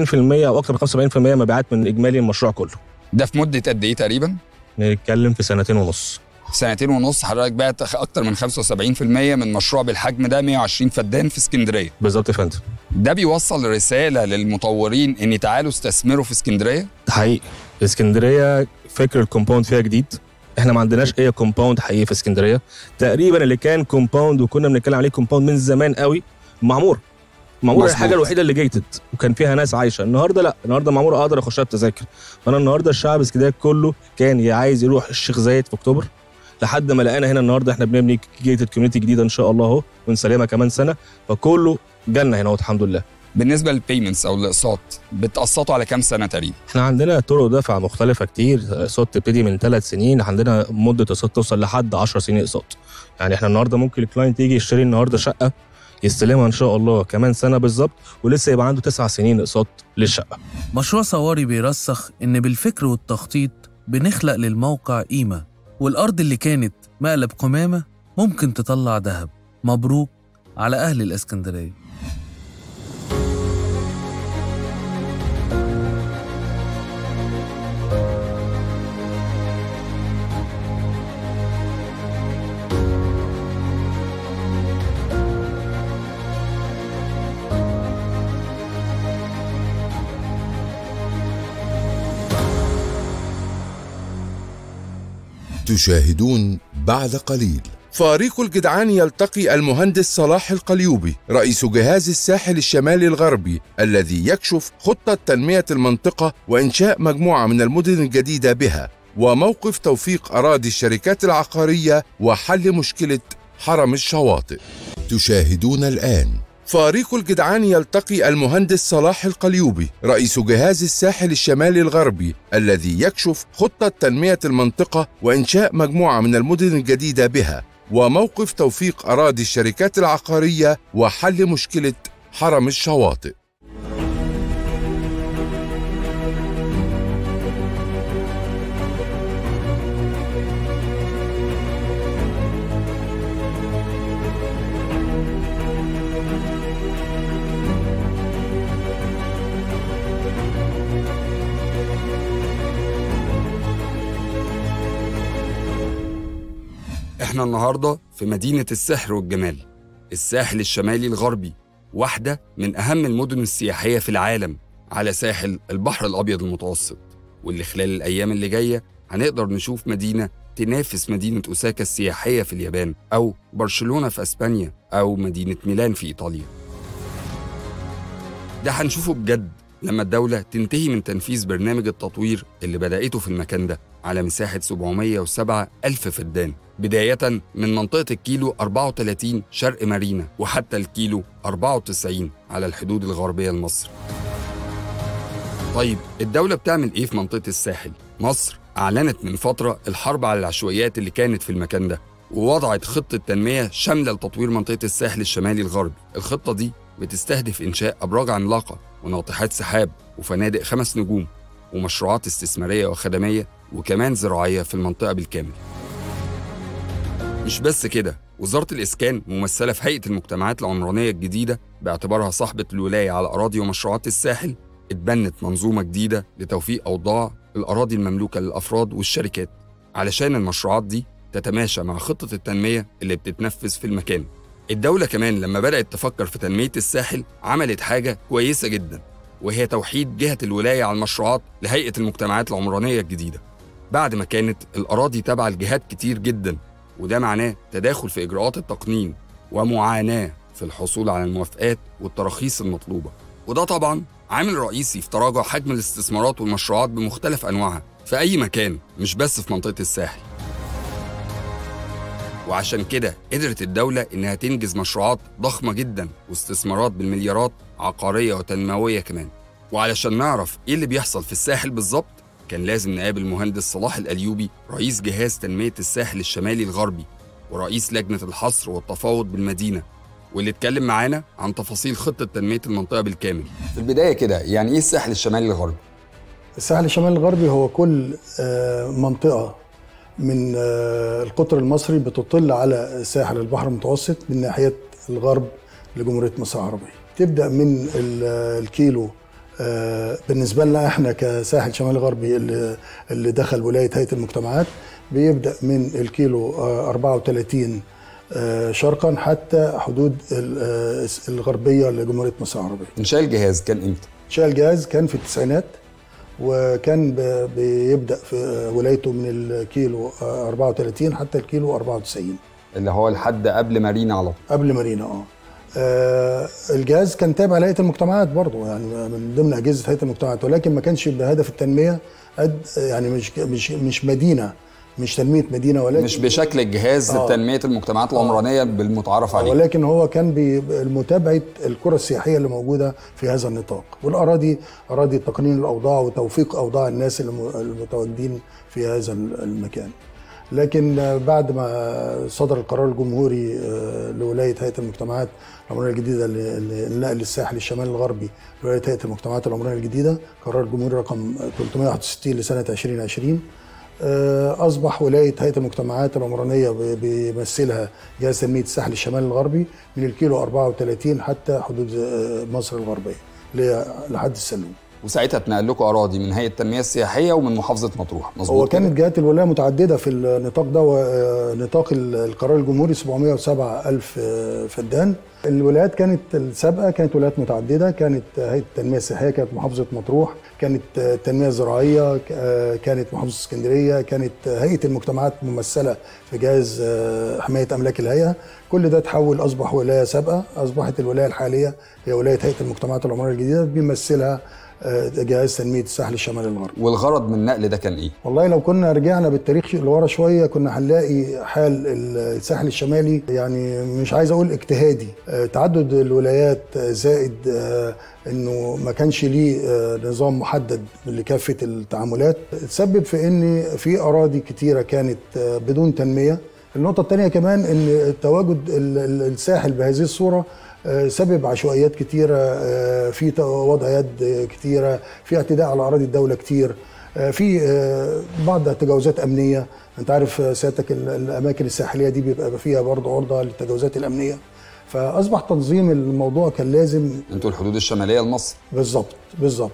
او اكثر من 75% مبيعات من اجمالي المشروع كله ده في مده قد ايه تقريبا نتكلم في سنتين ونص سنتين ونص حضرتك بعت اكتر من 75% من مشروع بالحجم ده 120 فدان في اسكندريه بالظبط يا فندم ده بيوصل رساله للمطورين ان تعالوا استثمروا في اسكندريه ده حقيقي اسكندريه فكر الكومباوند فيها جديد احنا ما عندناش اي كومباوند حقيقي في اسكندريه تقريبا اللي كان كومباوند وكنا بنتكلم عليه كومباوند من زمان قوي معمور معمور مظبوط. الحاجه الوحيده اللي جيتد وكان فيها ناس عايشه النهارده لا النهارده معمور اقدر اخشها بتذاكر فانا النهارده الشعب اسكندريه كله كان يا عايز يروح الشيخ زايد في اكتوبر لحد ما لقينا هنا النهارده احنا بنبني جيتد كوميونتي جديده ان شاء الله اهو ونسلمها كمان سنه فكله جنه هنا اهو الحمد لله بالنسبه للبيمنتس او الاقساط بتقسطوا على كام سنه تقريبا احنا عندنا طرق دفع مختلفة كتير اقساط تبتدي من ثلاث سنين عندنا مدة اقساط توصل لحد 10 سنين اقساط يعني احنا النهارده ممكن الكلاينت يجي يشتري النهارده شقة يستلمها ان شاء الله كمان سنة بالظبط ولسه يبقى عنده تسع سنين اقساط للشقة مشروع صواري بيرسخ إن بالفكر والتخطيط بنخلق للموقع قيمة والأرض اللي كانت مقلب قمامة ممكن تطلع ذهب مبروك على أهل الإسكندرية تشاهدون بعد قليل فريق الجدعان يلتقي المهندس صلاح القليوبي رئيس جهاز الساحل الشمالي الغربي الذي يكشف خطة تنمية المنطقة وإنشاء مجموعة من المدن الجديدة بها وموقف توفيق أراضي الشركات العقارية وحل مشكلة حرم الشواطئ تشاهدون الآن فريق الجدعان يلتقي المهندس صلاح القليوبي رئيس جهاز الساحل الشمالي الغربي الذي يكشف خطة تنمية المنطقة وإنشاء مجموعة من المدن الجديدة بها وموقف توفيق أراضي الشركات العقارية وحل مشكلة حرم الشواطئ احنا النهارده في مدينة السحر والجمال الساحل الشمالي الغربي واحدة من أهم المدن السياحية في العالم على ساحل البحر الأبيض المتوسط واللي خلال الأيام اللي جاية هنقدر نشوف مدينة تنافس مدينة أوساكا السياحية في اليابان أو برشلونة في أسبانيا أو مدينة ميلان في إيطاليا ده هنشوفه بجد لما الدولة تنتهي من تنفيذ برنامج التطوير اللي بدأته في المكان ده على مساحة 707 ألف فدان بداية من منطقة الكيلو 34 شرق مارينا وحتى الكيلو 94 على الحدود الغربية لمصر طيب الدولة بتعمل إيه في منطقة الساحل؟ مصر أعلنت من فترة الحرب على العشوائيات اللي كانت في المكان ده ووضعت خطة تنمية شاملة لتطوير منطقة الساحل الشمالي الغربي الخطة دي بتستهدف إنشاء أبراج عملاقة وناطحات سحاب وفنادق خمس نجوم ومشروعات استثمارية وخدمية وكمان زراعية في المنطقة بالكامل مش بس كده وزارة الإسكان ممثلة في هيئة المجتمعات العمرانية الجديدة باعتبارها صاحبة الولاية على أراضي ومشروعات الساحل اتبنت منظومة جديدة لتوفيق أوضاع الأراضي المملوكة للأفراد والشركات علشان المشروعات دي تتماشى مع خطة التنمية اللي بتتنفذ في المكان الدولة كمان لما بدأت تفكر في تنمية الساحل عملت حاجة كويسة جدا وهي توحيد جهة الولاية على المشروعات لهيئة المجتمعات العمرانية الجديدة بعد ما كانت الأراضي تابعة لجهات كتير جدا وده معناه تداخل في إجراءات التقنين ومعاناة في الحصول على الموافقات والتراخيص المطلوبة وده طبعا عامل رئيسي في تراجع حجم الاستثمارات والمشروعات بمختلف أنواعها في أي مكان مش بس في منطقة الساحل وعشان كده قدرت الدولة إنها تنجز مشروعات ضخمة جدا واستثمارات بالمليارات عقارية وتنموية كمان وعلشان نعرف إيه اللي بيحصل في الساحل بالظبط كان لازم نقابل مهندس صلاح الأليوبي رئيس جهاز تنمية الساحل الشمالي الغربي ورئيس لجنة الحصر والتفاوض بالمدينة واللي اتكلم معانا عن تفاصيل خطة تنمية المنطقة بالكامل في البدايه كده يعني ايه الساحل الشمالي الغربي الساحل الشمالي الغربي هو كل آه، منطقة من آه، القطر المصري بتطل على ساحل البحر المتوسط من ناحية الغرب لجمهورية مصر العربية تبدأ من ال- آه، الكيلو آه، بالنسبة لنا احنا كساحل شمالي غربي اللي اللي دخل ولاية هيئة المجتمعات بيبدأ من الكيلو آه، 34 آه، شرقا حتى حدود ال- آه، الغربية لجمهورية مصر العربية انشاء الجهاز كان امتى انشاء الجهاز كان في التسعينات وكان ب- بيبدا في ولايته من الكيلو 34 حتى الكيلو 94 اللي هو لحد قبل مارينا على طول قبل مارينا اه آه، الجهاز كان تابع لهيئه المجتمعات برضه يعني من ضمن اجهزه هيئه المجتمعات ولكن ما كانش بهدف التنميه قد يعني مش مش مش مدينه مش تنميه مدينه ولكن مش بشكل الجهاز آه. تنميه المجتمعات العمرانيه بالمتعارف عليه ولكن هو كان بمتابعه القرى السياحيه اللي موجوده في هذا النطاق والاراضي اراضي تقنين الاوضاع وتوفيق اوضاع الناس الم- المتواجدين في هذا المكان لكن بعد ما صدر القرار الجمهوري آه، لولايه هيئه المجتمعات العمرانيه الجديده للنقل الساحل الشمالي الغربي لولايه هيئه المجتمعات العمرانيه الجديده قرار الجمهوري رقم 361 لسنه 2020 آه، اصبح ولايه هيئه المجتمعات العمرانيه ب- بيمثلها جهاز تنميه الساحل الشمالي الغربي من الكيلو 34 حتى حدود آه، مصر الغربيه اللي هي لحد السلوم وساعتها اتنقل لكم اراضي من هيئه التنميه السياحيه ومن محافظه مطروح مظبوط هو كده؟ كانت جهات الولايه متعدده في النطاق ده ونطاق القرار الجمهوري 707 الف فدان الولايات كانت السابقه كانت ولايات متعدده كانت هيئه التنميه السياحيه كانت محافظه مطروح كانت التنميه الزراعيه كانت محافظه اسكندريه كانت هيئه المجتمعات ممثله في جهاز حمايه املاك الهيئه كل ده تحول اصبح ولايه سابقه اصبحت الولايه الحاليه هي ولايه هيئه المجتمعات العمرانيه الجديده بيمثلها جهاز تنميه الساحل الشمالي الغربي والغرض من النقل ده كان ايه؟ والله لو كنا رجعنا بالتاريخ لورا شويه كنا هنلاقي حال الساحل الشمالي يعني مش عايز اقول اجتهادي آه، تعدد الولايات آه، زائد آه، انه ما كانش ليه آه، نظام محدد لكافه التعاملات تسبب في ان في اراضي كتيره كانت آه، بدون تنميه النقطه الثانيه كمان ان تواجد ال- ال- الساحل بهذه الصوره آه، سبب عشوائيات كتيرة آه، في ت- وضع يد كتيرة في اعتداء على أراضي الدولة كتير آه، في آه، بعض تجاوزات أمنية أنت عارف آه، سيادتك ال- الأماكن الساحلية دي بيبقى فيها برضه عرضة للتجاوزات الأمنية فأصبح تنظيم الموضوع كان لازم انتوا الحدود الشماليه لمصر بالظبط بالظبط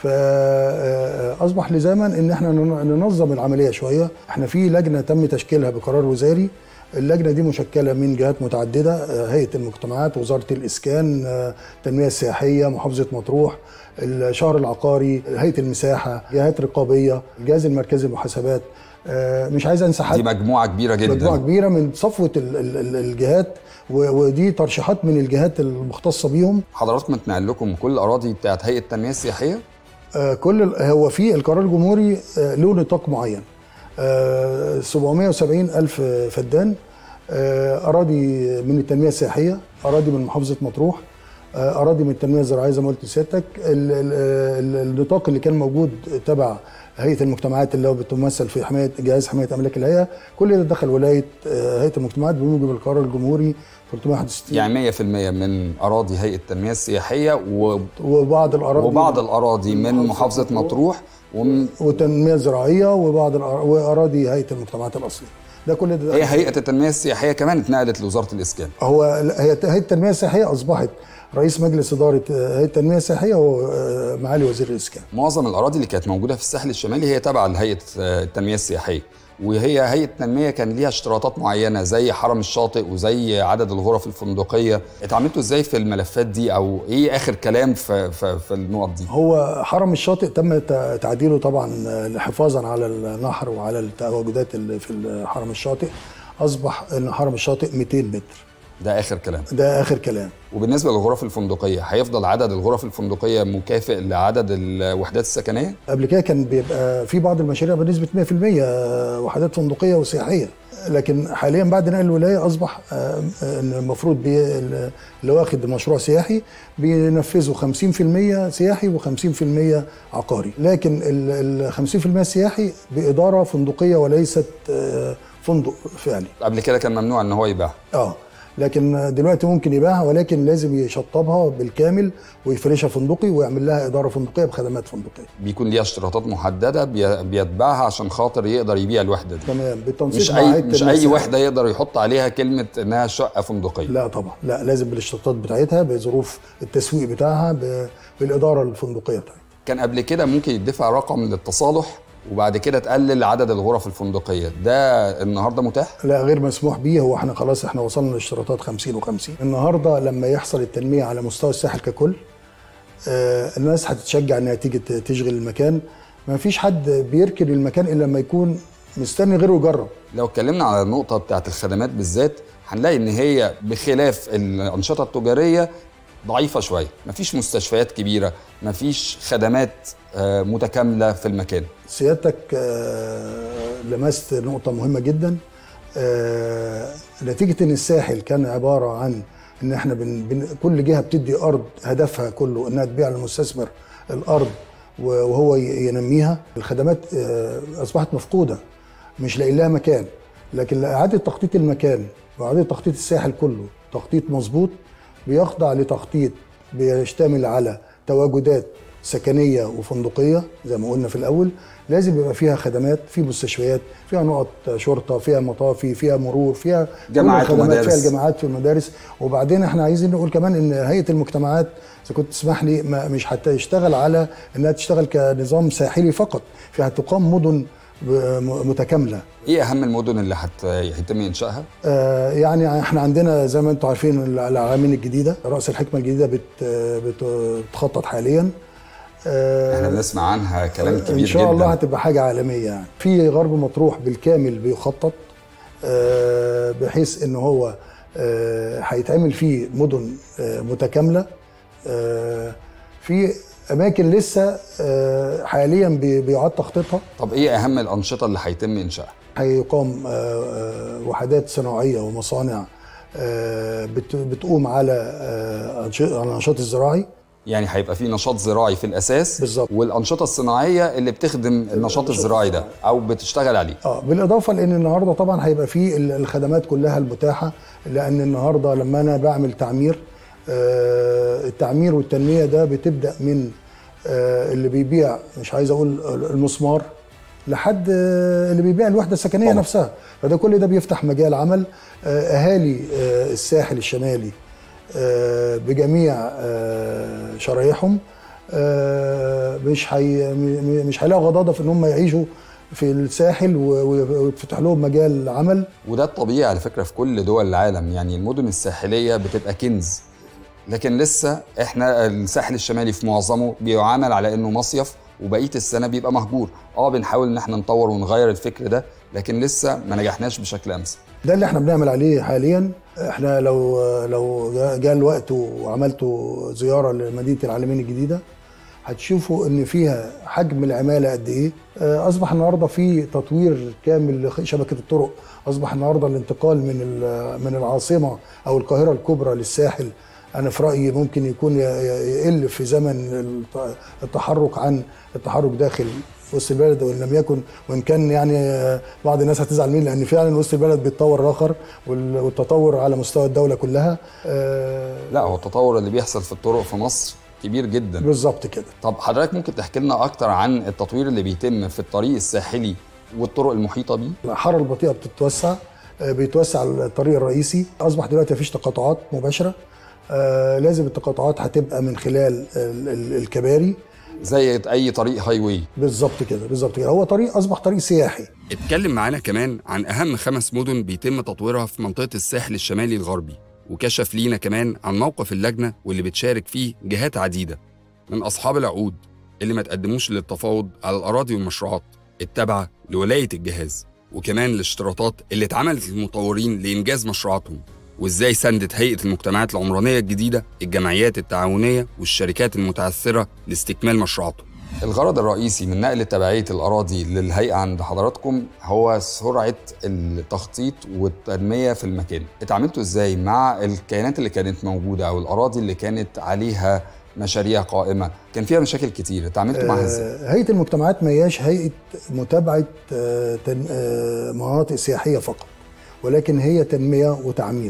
فاصبح لزاما ان احنا نن- ننظم العمليه شويه احنا في لجنه تم تشكيلها بقرار وزاري اللجنه دي مشكله من جهات متعدده آه، هيئه المجتمعات وزاره الاسكان آه، التنميه السياحيه محافظه مطروح الشهر العقاري هيئه المساحه جهات رقابيه الجهاز المركزي للمحاسبات آه، مش عايز انسى حد دي مجموعه كبيره جدا مجموعه كبيره من صفوه ال- ال- ال- الجهات و- ودي ترشيحات من الجهات المختصه بيهم حضراتكم اتنقل لكم كل الاراضي بتاعت هيئه التنميه السياحيه آه، كل ال- هو في القرار الجمهوري آه، له نطاق معين آه، 770 ألف فدان آه، أراضي من التنمية السياحية أراضي من محافظة مطروح آه، أراضي من التنمية الزراعية زي ما قلت لسيادتك ال- ال- ال- النطاق اللي كان موجود تبع هيئة المجتمعات اللي هو بتمثل في حماية جهاز حماية أملاك الهيئة كل ده دخل ولاية آه، هيئة المجتمعات بموجب القرار الجمهوري 361 يعني 100% من اراضي هيئه التنميه السياحيه و... وبعض الأراضي وبعض الاراضي من محافظه مطروح ومن والتنميه الزراعيه وبعض الأر- واراضي هيئه المجتمعات الاصليه ده كل ده هي هيئه التنميه السياحيه كمان اتنقلت لوزاره الاسكان هو ال- هي هيئه التنميه السياحيه اصبحت رئيس مجلس اداره آه، هيئه التنميه السياحيه هو آه، معالي وزير الاسكان معظم الاراضي اللي كانت موجوده في الساحل الشمالي هي تابعه لهيئه آه، التنميه السياحيه وهي هيئه التنميه كان ليها اشتراطات معينه زي حرم الشاطئ وزي عدد الغرف الفندقيه اتعاملتوا ازاي في الملفات دي او ايه اخر كلام في في, في النقط دي هو حرم الشاطئ تم ت- تعديله طبعا آه، حفاظا على النهر وعلى التواجدات اللي في حرم الشاطئ اصبح ان حرم الشاطئ 200 متر ده اخر كلام ده اخر كلام وبالنسبه للغرف الفندقيه هيفضل عدد الغرف الفندقيه مكافئ لعدد الوحدات السكنيه قبل كده كان بيبقى في بعض المشاريع بنسبه 100% وحدات فندقيه وسياحيه لكن حاليا بعد نقل الولايه اصبح آه، آه، ان المفروض بي- اللي واخد مشروع سياحي بينفذوا 50% سياحي و50% عقاري لكن ال 50% سياحي باداره فندقيه وليست آه، فندق فعلي قبل كده كان ممنوع ان هو يباع اه لكن دلوقتي ممكن يبيعها ولكن لازم يشطبها بالكامل ويفرشها فندقي ويعمل لها اداره فندقيه بخدمات فندقيه بيكون ليها اشتراطات محدده بي- بيتبعها عشان خاطر يقدر يبيع الوحده دي تمام بالتنسيق مش مع اي هيئة مش اي المساحة. وحده يقدر يحط عليها كلمه انها شقه فندقيه لا طبعا لا لازم بالاشتراطات بتاعتها بظروف التسويق بتاعها ب- بالاداره الفندقيه بتاعتها كان قبل كده ممكن يدفع رقم للتصالح وبعد كده تقلل عدد الغرف الفندقيه ده النهارده متاح لا غير مسموح بيه هو احنا خلاص احنا وصلنا لاشتراطات 50 و50 النهارده لما يحصل التنميه على مستوى الساحل ككل آه الناس هتتشجع انها تيجي ت- تشغل المكان ما فيش حد بيركن المكان الا لما يكون مستني غيره يجرب لو اتكلمنا على النقطه بتاعت الخدمات بالذات هنلاقي ان هي بخلاف الانشطه التجاريه ضعيفه شويه مفيش مستشفيات كبيره مفيش خدمات آه، متكامله في المكان سيادتك آه، لمست نقطة مهمة جدا آه، نتيجة ان الساحل كان عبارة عن ان احنا بن بن كل جهة بتدي ارض هدفها كله انها تبيع للمستثمر الارض و- وهو ي- ينميها الخدمات آه، اصبحت مفقودة مش لاقي لها مكان لكن اعادة تخطيط المكان واعادة تخطيط الساحل كله تخطيط مظبوط بيخضع لتخطيط بيشتمل على تواجدات سكنيه وفندقيه زي ما قلنا في الاول لازم يبقى فيها خدمات في مستشفيات فيها نقط شرطه فيها مطافي فيها مرور فيها كل جامعات الخدمات، ومدارس. فيها الجامعات في المدارس وبعدين احنا عايزين نقول كمان ان هيئه المجتمعات اذا كنت تسمح لي ما مش هتشتغل على انها تشتغل كنظام ساحلي فقط فيها تقام مدن ب- م- متكامله ايه اهم المدن اللي هت- هيتم انشائها آه، يعني احنا عندنا زي ما انتم عارفين العلمين الجديده راس الحكمه الجديده بت بت- بتخطط حاليا آه، احنا بنسمع عنها كلام كبير ان شاء جدا الله هتبقى حاجه عالميه يعني في غرب مطروح بالكامل بيخطط آه، بحيث ان هو آه، هيتعمل فيه مدن آه، متكامله آه، في اماكن لسه آه، حاليا بي- بيعاد تخطيطها طب ايه اهم الانشطه اللي هيتم انشائها هيقام آه، آه، وحدات صناعيه ومصانع آه، بت- بتقوم على آه، أنش- على النشاط الزراعي يعني هيبقى في نشاط زراعي في الاساس بالظبط. والانشطه الصناعيه اللي بتخدم النشاط الزراعي ده او بتشتغل عليه اه بالاضافه لان النهارده طبعا هيبقى فيه ال- الخدمات كلها المتاحه لان النهارده لما انا بعمل تعمير آه، التعمير والتنميه ده بتبدا من آه، اللي بيبيع مش عايز اقول المسمار لحد آه، اللي بيبيع الوحده السكنيه طبعا. نفسها فده كل ده بيفتح مجال عمل آه، اهالي آه، الساحل الشمالي آه، بجميع آه، شرايحهم آه، مش هي م- مش هيلاقوا غضاضه في ان هم يعيشوا في الساحل و- و- ويتفتح لهم مجال عمل وده الطبيعي على فكره في كل دول العالم يعني المدن الساحليه بتبقى كنز لكن لسه احنا الساحل الشمالي في معظمه بيعامل على انه مصيف وبقيه السنه بيبقى مهجور اه بنحاول ان احنا نطور ونغير الفكر ده لكن لسه ما نجحناش بشكل امثل ده اللي احنا بنعمل عليه حاليا احنا لو لو جاء جاء الوقت وعملتوا زياره لمدينه العالمين الجديده هتشوفوا ان فيها حجم العماله قد ايه آه، اصبح النهارده في تطوير كامل لشبكه الطرق اصبح النهارده الانتقال من ال- من العاصمه او القاهره الكبرى للساحل انا في رايي ممكن يكون ي- ي- يقل في زمن الت- التحرك عن التحرك داخل وسط البلد وان لم يكن وان كان يعني آه، بعض الناس هتزعل مني لان فعلا وسط البلد بيتطور راخر وال- والتطور على مستوى الدوله كلها آه، لا هو التطور اللي بيحصل في الطرق في مصر كبير جدا بالظبط كده طب حضرتك ممكن تحكي لنا اكتر عن التطوير اللي بيتم في الطريق الساحلي والطرق المحيطه بيه الحاره البطيئه بتتوسع آه، بيتوسع الطريق الرئيسي اصبح دلوقتي مفيش تقاطعات مباشره آه، لازم التقاطعات هتبقى من خلال ال- ال- الكباري زي اي طريق هاي واي بالظبط كده بالظبط كده هو طريق اصبح طريق سياحي اتكلم معانا كمان عن أهم خمس مدن بيتم تطويرها في منطقة الساحل الشمالي الغربي وكشف لينا كمان عن موقف اللجنة واللي بتشارك فيه جهات عديدة من أصحاب العقود اللي ما تقدموش للتفاوض على الأراضي والمشروعات التابعة لولاية الجهاز وكمان الاشتراطات اللي اتعملت للمطورين لإنجاز مشروعاتهم وإزاي ساندت هيئة المجتمعات العمرانية الجديدة الجمعيات التعاونية والشركات المتعثرة لاستكمال مشروعاتهم الغرض الرئيسي من نقل تبعية الأراضي للهيئة عند حضراتكم هو سرعة التخطيط والتنمية في المكان اتعاملتوا ازاي مع الكيانات اللي كانت موجودة أو الأراضي اللي كانت عليها مشاريع قائمة كان فيها مشاكل كتير اتعاملتوا معاها ازاي آه، هيئه المجتمعات ما هياش هيئه متابعه آه، تن- آه، مناطق سياحيه فقط ولكن هي تنميه وتعمير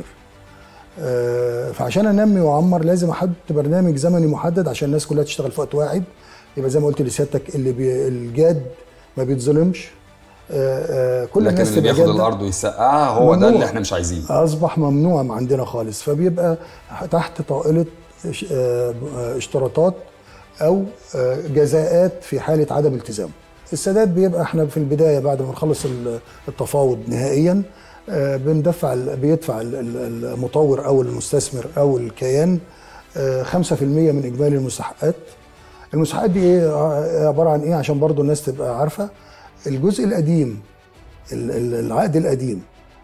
آه، فعشان انمي واعمر لازم احط برنامج زمني محدد عشان الناس كلها تشتغل في وقت واحد يبقى زي ما قلت لسيادتك اللي بي الجاد ما بيتظلمش آه، آه، كل لكن الناس اللي تبقى بياخد جادة. الأرض ويسقعها هو ده ممنوع. اللي احنا مش عايزينه اصبح ممنوع عندنا خالص فبيبقى تحت طائله اش- آه، آه، اشتراطات او آه، جزاءات في حاله عدم التزامه السداد بيبقى احنا في البدايه بعد ما نخلص ال- التفاوض نهائيا آه، بندفع ال- بيدفع ال- ال- المطور او المستثمر او الكيان آه، 5% من اجمالي المستحقات المستحقات دي ايه آه، عباره عن ايه عشان برضو الناس تبقى عارفه الجزء القديم ال- ال- العقد القديم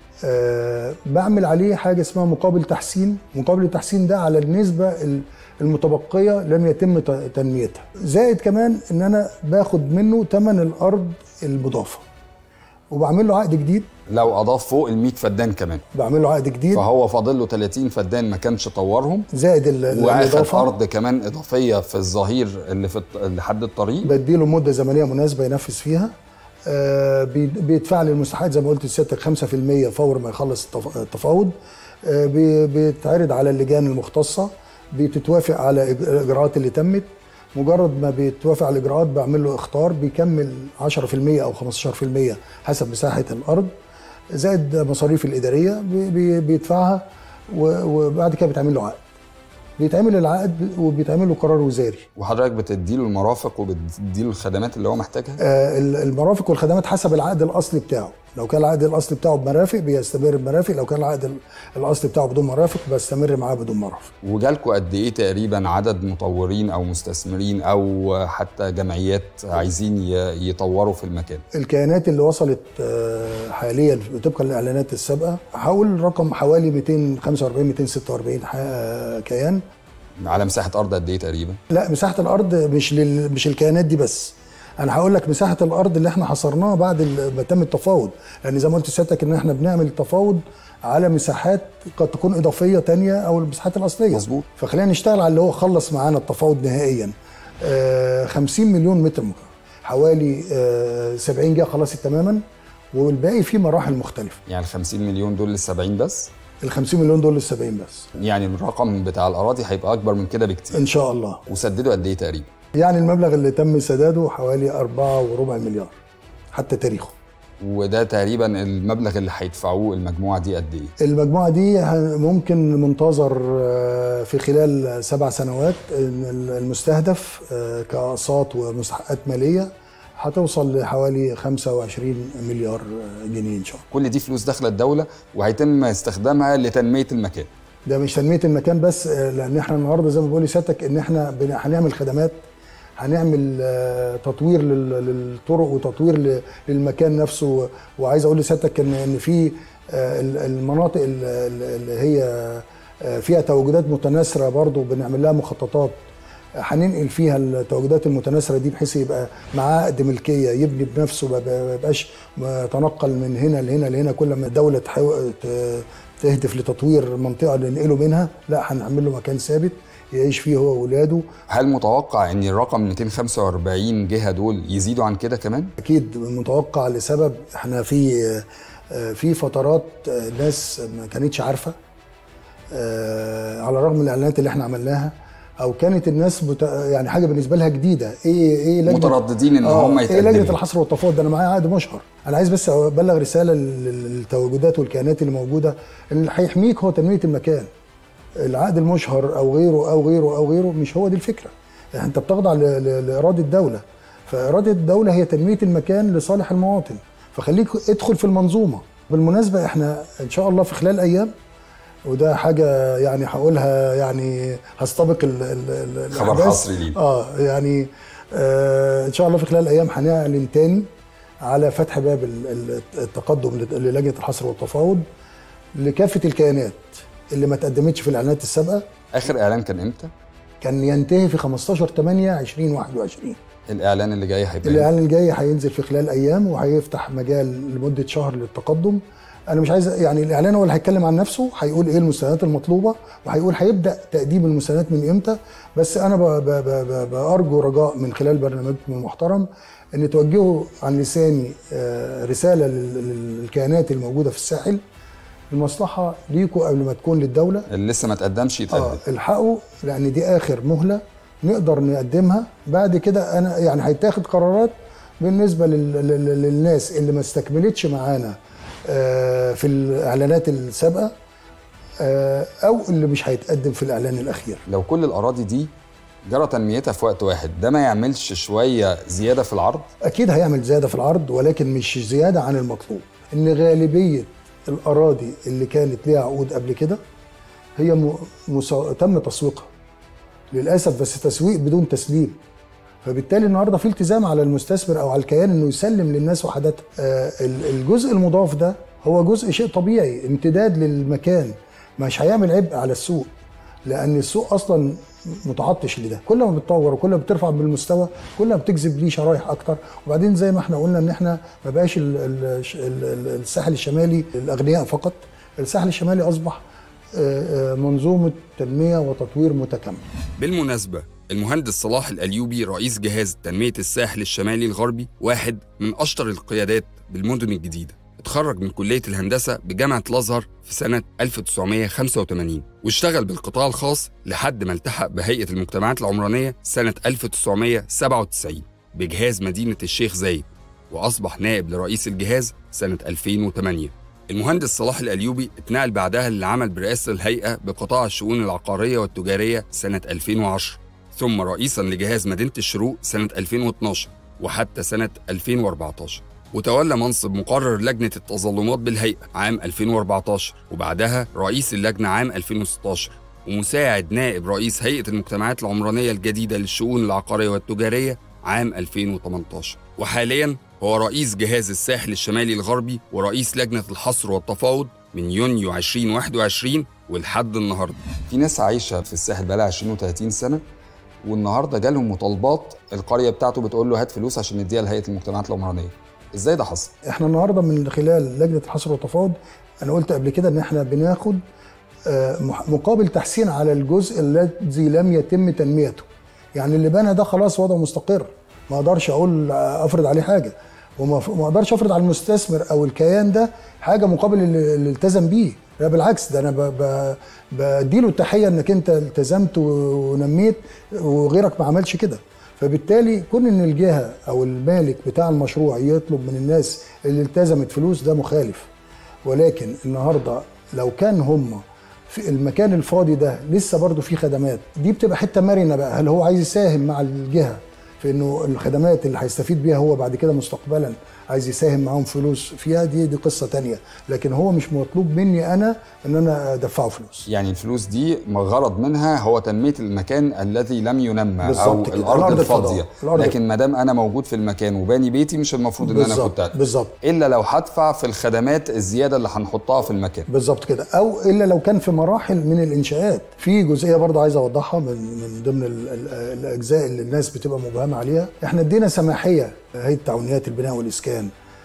آه، بعمل عليه حاجه اسمها مقابل تحسين مقابل التحسين ده على النسبه ال- المتبقيه لم يتم ت- تنميتها زائد كمان ان انا باخد منه ثمن الارض المضافه وبعمل له عقد جديد لو أضاف فوق ال 100 فدان كمان بعمل له عقد جديد فهو فاضل له 30 فدان ما كانش طورهم زائد ال- ال- واخد الاضافه ارض كمان اضافيه في الظهير اللي في الط- اللي حد الطريق بديله مده زمنيه مناسبه ينفذ فيها آه، بي- بيدفع لي المستحقات زي ما قلت لسيادتك 5% فور ما يخلص التف- التفاوض آه، بي- بيتعرض على اللجان المختصه بتتوافق على إج- الاجراءات اللي تمت مجرد ما بيتوافق على الاجراءات بعمل له اختار بيكمل 10% او 15% حسب مساحه الارض زائد مصاريف الاداريه بي- بي- بيدفعها و- وبعد كده بيتعمل له عقد بيتعمل العقد وبيتعمل له قرار وزاري وحضرتك بتديله المرافق وبتديله الخدمات اللي هو محتاجها آه، ال- المرافق والخدمات حسب العقد الاصلي بتاعه لو كان العقد الاصلي بتاعه بمرافق بيستمر بمرافق لو كان العقد ال- الاصلي بتاعه بدون مرافق بستمر معاه بدون مرافق وجالكوا قد ايه تقريبا عدد مطورين او مستثمرين او حتى جمعيات عايزين ي- يطوروا في المكان الكيانات اللي وصلت آه، حاليا طبقا للاعلانات السابقه هقول رقم حوالي 245 246 ح- آه، كيان على مساحه ارض قد ايه تقريبا لا مساحه الارض مش لل... مش الكيانات دي بس انا هقول لك مساحه الارض اللي احنا حصرناها بعد ال- ما تم التفاوض لان زي ما قلت لسيادتك ان احنا بنعمل تفاوض على مساحات قد تكون اضافيه تانية او المساحات الاصليه مظبوط. فخلينا نشتغل على اللي هو خلص معانا التفاوض نهائيا آه 50 مليون متر مكعب حوالي آه 70 جهه خلصت تماما والباقي في مراحل مختلفه يعني ال 50 مليون دول لل 70 بس ال 50 مليون دول لل 70 بس يعني الرقم بتاع الاراضي هيبقى اكبر من كده بكتير ان شاء الله وسددوا قد ايه تقريبا يعني المبلغ اللي تم سداده حوالي أربعة وربع مليار حتى تاريخه وده تقريبا المبلغ اللي هيدفعوه المجموعه دي قد ايه المجموعة دي ه- ممكن منتظر آه، في خلال سبع سنوات إن المستهدف آه، كأقساط ومستحقات مالية هتوصل لحوالي 25 مليار آه، جنيه إن شاء الله كل دي فلوس داخله الدوله وهيتم استخدامها لتنميه المكان ده مش تنمية المكان بس آه، لأن احنا النهاردة زي ما بقول لسيادتك إن احنا بن- هنعمل خدمات هنعمل آه، تطوير لل- للطرق وتطوير ل- للمكان نفسه وعايز اقول لسيادتك ان ان في آه، ال- المناطق ال- ال- اللي هي آه، فيها تواجدات متناثره برضو بنعمل لها مخططات هننقل فيها التواجدات المتناثره دي بحيث يبقى معاه عقد ملكيه يبني بنفسه ما ما يبقاش تنقل من هنا لهنا لهنا كل ما الدوله تحاول ت- تهدف لتطوير منطقه ننقله منها لا هنعمل له مكان ثابت يعيش فيه هو واولاده هل متوقع ان الرقم 245 جهه دول يزيدوا عن كده كمان اكيد متوقع لسبب احنا في آه، في فترات آه، ناس ما كانتش عارفه آه، على الرغم من الاعلانات اللي احنا عملناها او كانت الناس بت... يعني حاجه بالنسبه لها جديده ايه ايه لجنه مترددين ان آه، هم ايه لجنه يتقدموا الحصر والتفاوض ده انا معايا عقد مشهر انا عايز بس ابلغ رساله لل- للتواجدات والكيانات اللي موجوده ان اللي هيحميك هو تنميه المكان العقد المشهر او غيره او غيره او غيره مش هو دي الفكره يعني انت بتخضع ل- ل- لاراده الدوله فاراده الدوله هي تنميه المكان لصالح المواطن فخليك ادخل في المنظومه بالمناسبه احنا ان شاء الله في خلال ايام وده حاجه يعني هقولها يعني هستبق ال ال ال خبر الأحداث. حصري لينا. اه يعني آه ان شاء الله في خلال ايام هنعلن تاني على فتح باب ال- ال- التقدم للجنه الحصر والتفاوض لكافه الكيانات اللي ما تقدمتش في الاعلانات السابقه اخر اعلان كان امتى كان ينتهي في 15 8 2021 الاعلان اللي جاي هيبقى الاعلان الجاي هينزل في خلال ايام وهيفتح مجال لمده شهر للتقدم انا مش عايز يعني الاعلان هو اللي هيتكلم عن نفسه هيقول ايه المستندات المطلوبه وهيقول هيبدا تقديم المستندات من امتى بس انا ب- ب- ب- ب- بارجو رجاء من خلال برنامجكم المحترم ان توجهوا عن لساني آه، رساله لل- للكيانات الموجوده في الساحل المصلحه ليكوا قبل ما تكون للدوله اللي لسه ما تقدمش يتقدم اه الحقوا لان دي اخر مهله نقدر نقدمها بعد كده انا يعني هيتاخد قرارات بالنسبه لل... لل... للناس اللي ما استكملتش معانا آه، في الاعلانات السابقه آه، او اللي مش هيتقدم في الاعلان الاخير لو كل الاراضي دي جرى تنميتها في وقت واحد ده ما يعملش شويه زياده في العرض اكيد هيعمل زياده في العرض ولكن مش زياده عن المطلوب ان غالبيه الاراضي اللي كانت ليها عقود قبل كده هي م... مسا... تم تسويقها للاسف بس تسويق بدون تسليم فبالتالي النهارده في التزام على المستثمر او على الكيان انه يسلم للناس وحداتها آه ال- الجزء المضاف ده هو جزء شيء طبيعي امتداد للمكان مش هيعمل عبء على السوق لان السوق اصلا متعطش لده كل ما بتطور وكل ما بترفع بالمستوى كل ما بتجذب ليه شرايح اكتر وبعدين زي ما احنا قلنا ان احنا ما بقاش ال- ال- ال- ال- الساحل الشمالي الاغنياء فقط الساحل الشمالي اصبح آه، آه، منظومه تنميه وتطوير متكامل بالمناسبة المهندس صلاح الأليوبي رئيس جهاز تنمية الساحل الشمالي الغربي واحد من أشطر القيادات بالمدن الجديدة اتخرج من كلية الهندسة بجامعة الأزهر في سنة 1985 واشتغل بالقطاع الخاص لحد ما التحق بهيئة المجتمعات العمرانية سنة 1997 بجهاز مدينة الشيخ زايد وأصبح نائب لرئيس الجهاز سنة 2008 المهندس صلاح الأليوبي اتنقل بعدها للعمل برئاسة الهيئة بقطاع الشؤون العقارية والتجارية سنة 2010 ثم رئيسا لجهاز مدينة الشروق سنة 2012 وحتى سنة 2014 وتولى منصب مقرر لجنة التظلمات بالهيئة عام 2014 وبعدها رئيس اللجنة عام 2016 ومساعد نائب رئيس هيئة المجتمعات العمرانية الجديدة للشؤون العقارية والتجارية عام 2018 وحاليا هو رئيس جهاز الساحل الشمالي الغربي ورئيس لجنة الحصر والتفاوض من يونيو 2021 ولحد النهارده في ناس عايشه في الساحل بقالها 20 و30 سنه والنهارده جالهم مطالبات القريه بتاعته بتقول له هات فلوس عشان نديها لهيئه المجتمعات العمرانيه ازاي ده حصل احنا النهارده من خلال لجنه الحصر والتفاوض انا قلت قبل كده ان احنا بناخد آه، مح- مقابل تحسين على الجزء الذي لم يتم تنميته يعني اللي بنى ده خلاص وضعه مستقر ما اقدرش اقول آه، افرض عليه حاجه وما ف- ما اقدرش افرض على المستثمر او الكيان ده حاجه مقابل اللي اللي التزم بيه لا بالعكس ده انا ب- ب- بديله التحيه انك انت التزمت ونميت وغيرك ما عملش كده فبالتالي كون ان الجهه او المالك بتاع المشروع يطلب من الناس اللي التزمت فلوس ده مخالف ولكن النهارده لو كان هم في المكان الفاضي ده لسه برضه فيه خدمات دي بتبقى حته مرنه بقى هل هو عايز يساهم مع الجهه في انه الخدمات اللي هيستفيد بيها هو بعد كده مستقبلا عايز يساهم معاهم فلوس فيها دي دي قصه تانية لكن هو مش مطلوب مني انا ان انا ادفعه فلوس يعني الفلوس دي غرض منها هو تنميه المكان الذي لم ينمى او بالظبط كده. الارض الأرض الفضاء. الفاضيه الأرض لكن ما دام انا موجود في المكان وباني بيتي مش المفروض ان انا بالظبط كنت أدفع. بالظبط الا لو هدفع في الخدمات الزياده اللي هنحطها في المكان بالظبط كده او الا لو كان في مراحل من الانشاءات في جزئيه برضه عايز اوضحها من من ضمن ال- ال- الاجزاء اللي الناس بتبقى مبهمه عليها احنا ادينا سماحيه هيئه تعاونيات البناء والاسكان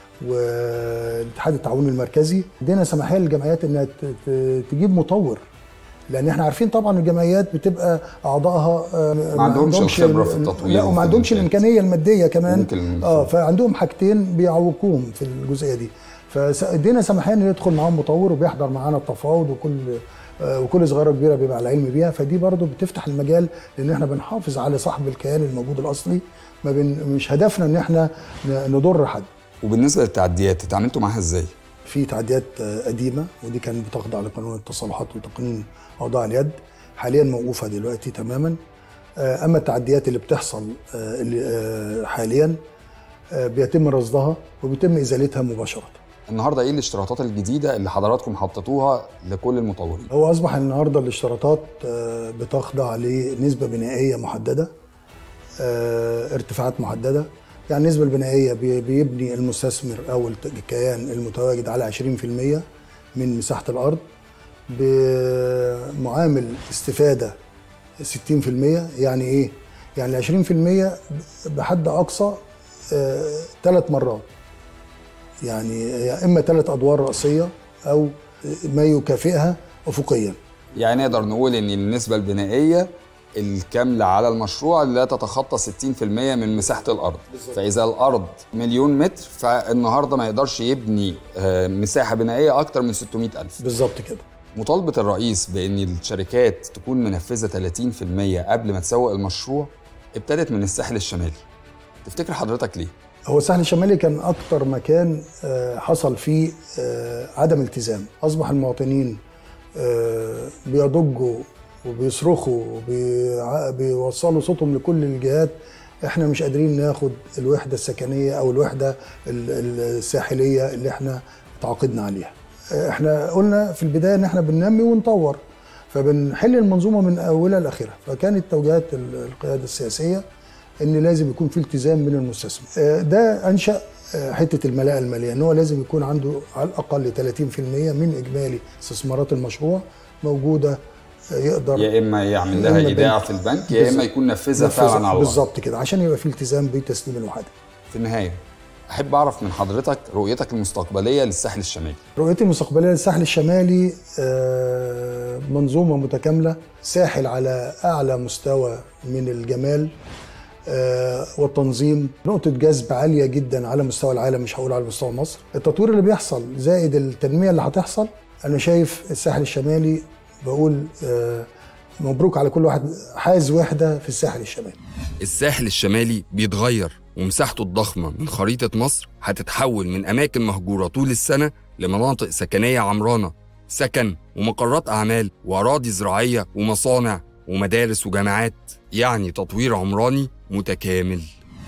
والاتحاد التعاوني المركزي ادينا سماحيه للجمعيات انها ت- ت- تجيب مطور لان احنا عارفين طبعا الجمعيات بتبقى اعضائها آه، ما عندهمش الخبرة في التطوير لا وفي وما عندهمش الإنشاء. الامكانيه الماديه كمان ممكن اه فعندهم حاجتين بيعوقوهم في الجزئيه دي فادينا سماحيه انه يدخل معاهم مطور وبيحضر معانا التفاوض وكل آه، وكل صغيره كبيره بيبقى على علم بيها فدي برضو بتفتح المجال لان احنا بنحافظ على صاحب الكيان الموجود الاصلي ما بن مش هدفنا ان احنا ن- نضر حد وبالنسبه للتعديات اتعاملتوا معاها ازاي في تعديات آه، قديمه ودي كانت بتخضع لقانون التصالحات وتقنين اوضاع اليد حاليا موقوفه دلوقتي تماما آه، اما التعديات اللي بتحصل آه، اللي آه، حاليا آه، بيتم رصدها وبيتم ازالتها مباشره النهارده ايه الاشتراطات الجديده اللي حضراتكم حطيتوها لكل المطورين هو اصبح النهارده الاشتراطات آه، بتخضع لنسبه بنائيه محدده آه، ارتفاعات محدده يعني النسبه البنائيه بي- بيبني المستثمر او الت- الكيان المتواجد على 20% من مساحه الارض بمعامل استفاده 60% يعني ايه؟ يعني 20% بحد اقصى ثلاث مرات يعني يا اما ثلاث ادوار راسيه او ما يكافئها افقيا يعني نقدر نقول ان النسبه البنائيه الكامله على المشروع لا تتخطى 60% من مساحه الارض فاذا الارض مليون متر فالنهارده ما يقدرش يبني آه، مساحه بنائيه اكتر من 600 الف بالظبط كده مطالبه الرئيس بان الشركات تكون منفذه 30% قبل ما تسوق المشروع ابتدت من الساحل الشمالي تفتكر حضرتك ليه هو الساحل الشمالي كان اكتر مكان آه، حصل فيه آه، عدم التزام اصبح المواطنين آه، بيضجوا وبيصرخوا وبيوصلوا صوتهم لكل الجهات احنا مش قادرين ناخد الوحده السكنيه او الوحده ال- الساحليه اللي احنا تعاقدنا عليها احنا قلنا في البدايه ان احنا بننمي ونطور فبنحل المنظومه من اولها لاخرها فكانت توجيهات ال- القياده السياسيه ان لازم يكون في التزام من المستثمر آه، ده انشا آه، حته الملاءه الماليه ان هو لازم يكون عنده على الاقل 30% من اجمالي استثمارات المشروع موجوده آه، يقدر يا اما يعمل لها إما ايداع بنك. في البنك يا اما بالظبط. يكون نفذها نفذها. فعلا على الارض بالظبط كده عشان يبقى في التزام بتسليم الوحده في النهايه احب اعرف من حضرتك رؤيتك المستقبليه للساحل الشمالي رؤيتي المستقبليه للساحل الشمالي آه، منظومه متكامله ساحل على اعلى مستوى من الجمال آه، والتنظيم نقطة جذب عالية جدا على مستوى العالم مش هقول على مستوى مصر التطوير اللي بيحصل زائد التنمية اللي هتحصل أنا شايف الساحل الشمالي بقول آه، مبروك على كل واحد حاز وحدة في الساحل الشمالي الساحل الشمالي بيتغير ومساحته الضخمة من خريطة مصر هتتحول من أماكن مهجورة طول السنة لمناطق سكنية عمرانة سكن ومقرات أعمال وأراضي زراعية ومصانع ومدارس وجامعات يعني تطوير عمراني متكامل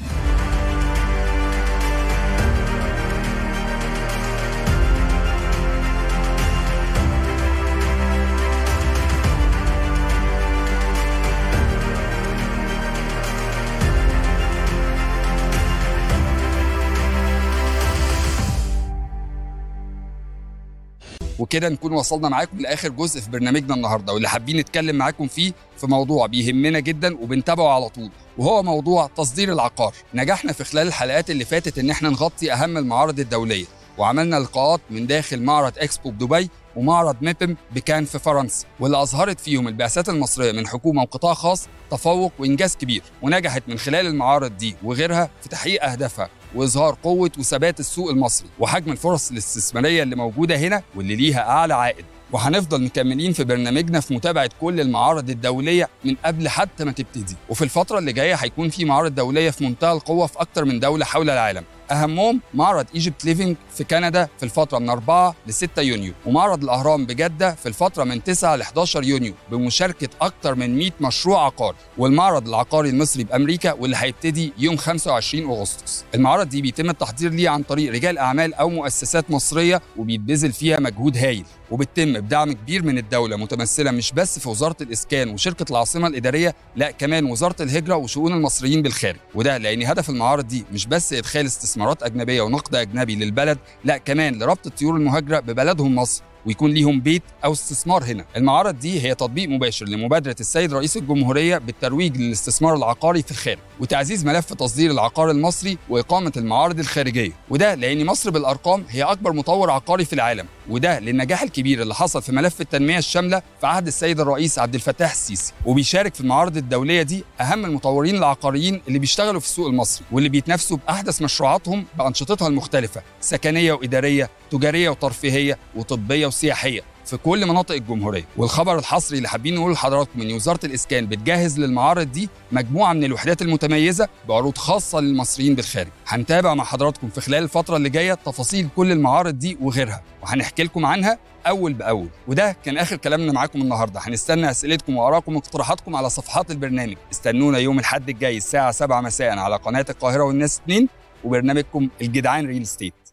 وكده نكون وصلنا معاكم لاخر جزء في برنامجنا النهارده واللي حابين نتكلم معاكم فيه في موضوع بيهمنا جدا وبنتابعه على طول وهو موضوع تصدير العقار نجحنا في خلال الحلقات اللي فاتت ان احنا نغطي اهم المعارض الدوليه وعملنا لقاءات من داخل معرض اكسبو بدبي ومعرض ميبم بكان في فرنسا واللي اظهرت فيهم البعثات المصريه من حكومه وقطاع خاص تفوق وانجاز كبير ونجحت من خلال المعارض دي وغيرها في تحقيق اهدافها واظهار قوه وثبات السوق المصري وحجم الفرص الاستثماريه اللي موجوده هنا واللي ليها اعلى عائد وهنفضل مكملين في برنامجنا في متابعه كل المعارض الدوليه من قبل حتى ما تبتدي وفي الفتره اللي جايه هيكون في معارض دوليه في منتهى القوه في اكتر من دوله حول العالم اهمهم معرض ايجيبت ليفينج في كندا في الفتره من 4 ل 6 يونيو ومعرض الاهرام بجده في الفتره من 9 ل 11 يونيو بمشاركه اكتر من 100 مشروع عقاري والمعرض العقاري المصري بامريكا واللي هيبتدي يوم 25 اغسطس المعارض دي بيتم التحضير ليه عن طريق رجال اعمال او مؤسسات مصريه وبيتبذل فيها مجهود هايل وبتتم بدعم كبير من الدولة متمثلة مش بس في وزارة الإسكان وشركة العاصمة الإدارية لا كمان وزارة الهجرة وشؤون المصريين بالخارج وده لأن هدف المعارض دي مش بس إدخال استثمارات أجنبية ونقد أجنبي للبلد لا كمان لربط الطيور المهاجرة ببلدهم مصر ويكون ليهم بيت او استثمار هنا. المعارض دي هي تطبيق مباشر لمبادره السيد رئيس الجمهوريه بالترويج للاستثمار العقاري في الخارج وتعزيز ملف تصدير العقار المصري واقامه المعارض الخارجيه، وده لان مصر بالارقام هي اكبر مطور عقاري في العالم، وده للنجاح الكبير اللي حصل في ملف التنميه الشامله في عهد السيد الرئيس عبد الفتاح السيسي، وبيشارك في المعارض الدوليه دي اهم المطورين العقاريين اللي بيشتغلوا في السوق المصري واللي بيتنافسوا باحدث مشروعاتهم بانشطتها المختلفه، سكنيه واداريه، تجاريه وترفيهيه وطبيه وسياحيه في كل مناطق الجمهوريه والخبر الحصري اللي حابين نقوله لحضراتكم ان وزاره الاسكان بتجهز للمعارض دي مجموعه من الوحدات المتميزه بعروض خاصه للمصريين بالخارج هنتابع مع حضراتكم في خلال الفتره اللي جايه تفاصيل كل المعارض دي وغيرها وهنحكي لكم عنها اول باول وده كان اخر كلامنا معاكم النهارده هنستنى اسئلتكم وارائكم واقتراحاتكم على صفحات البرنامج استنونا يوم الاحد الجاي الساعه 7 مساء على قناه القاهره والناس 2 وبرنامجكم الجدعان ريل ستيت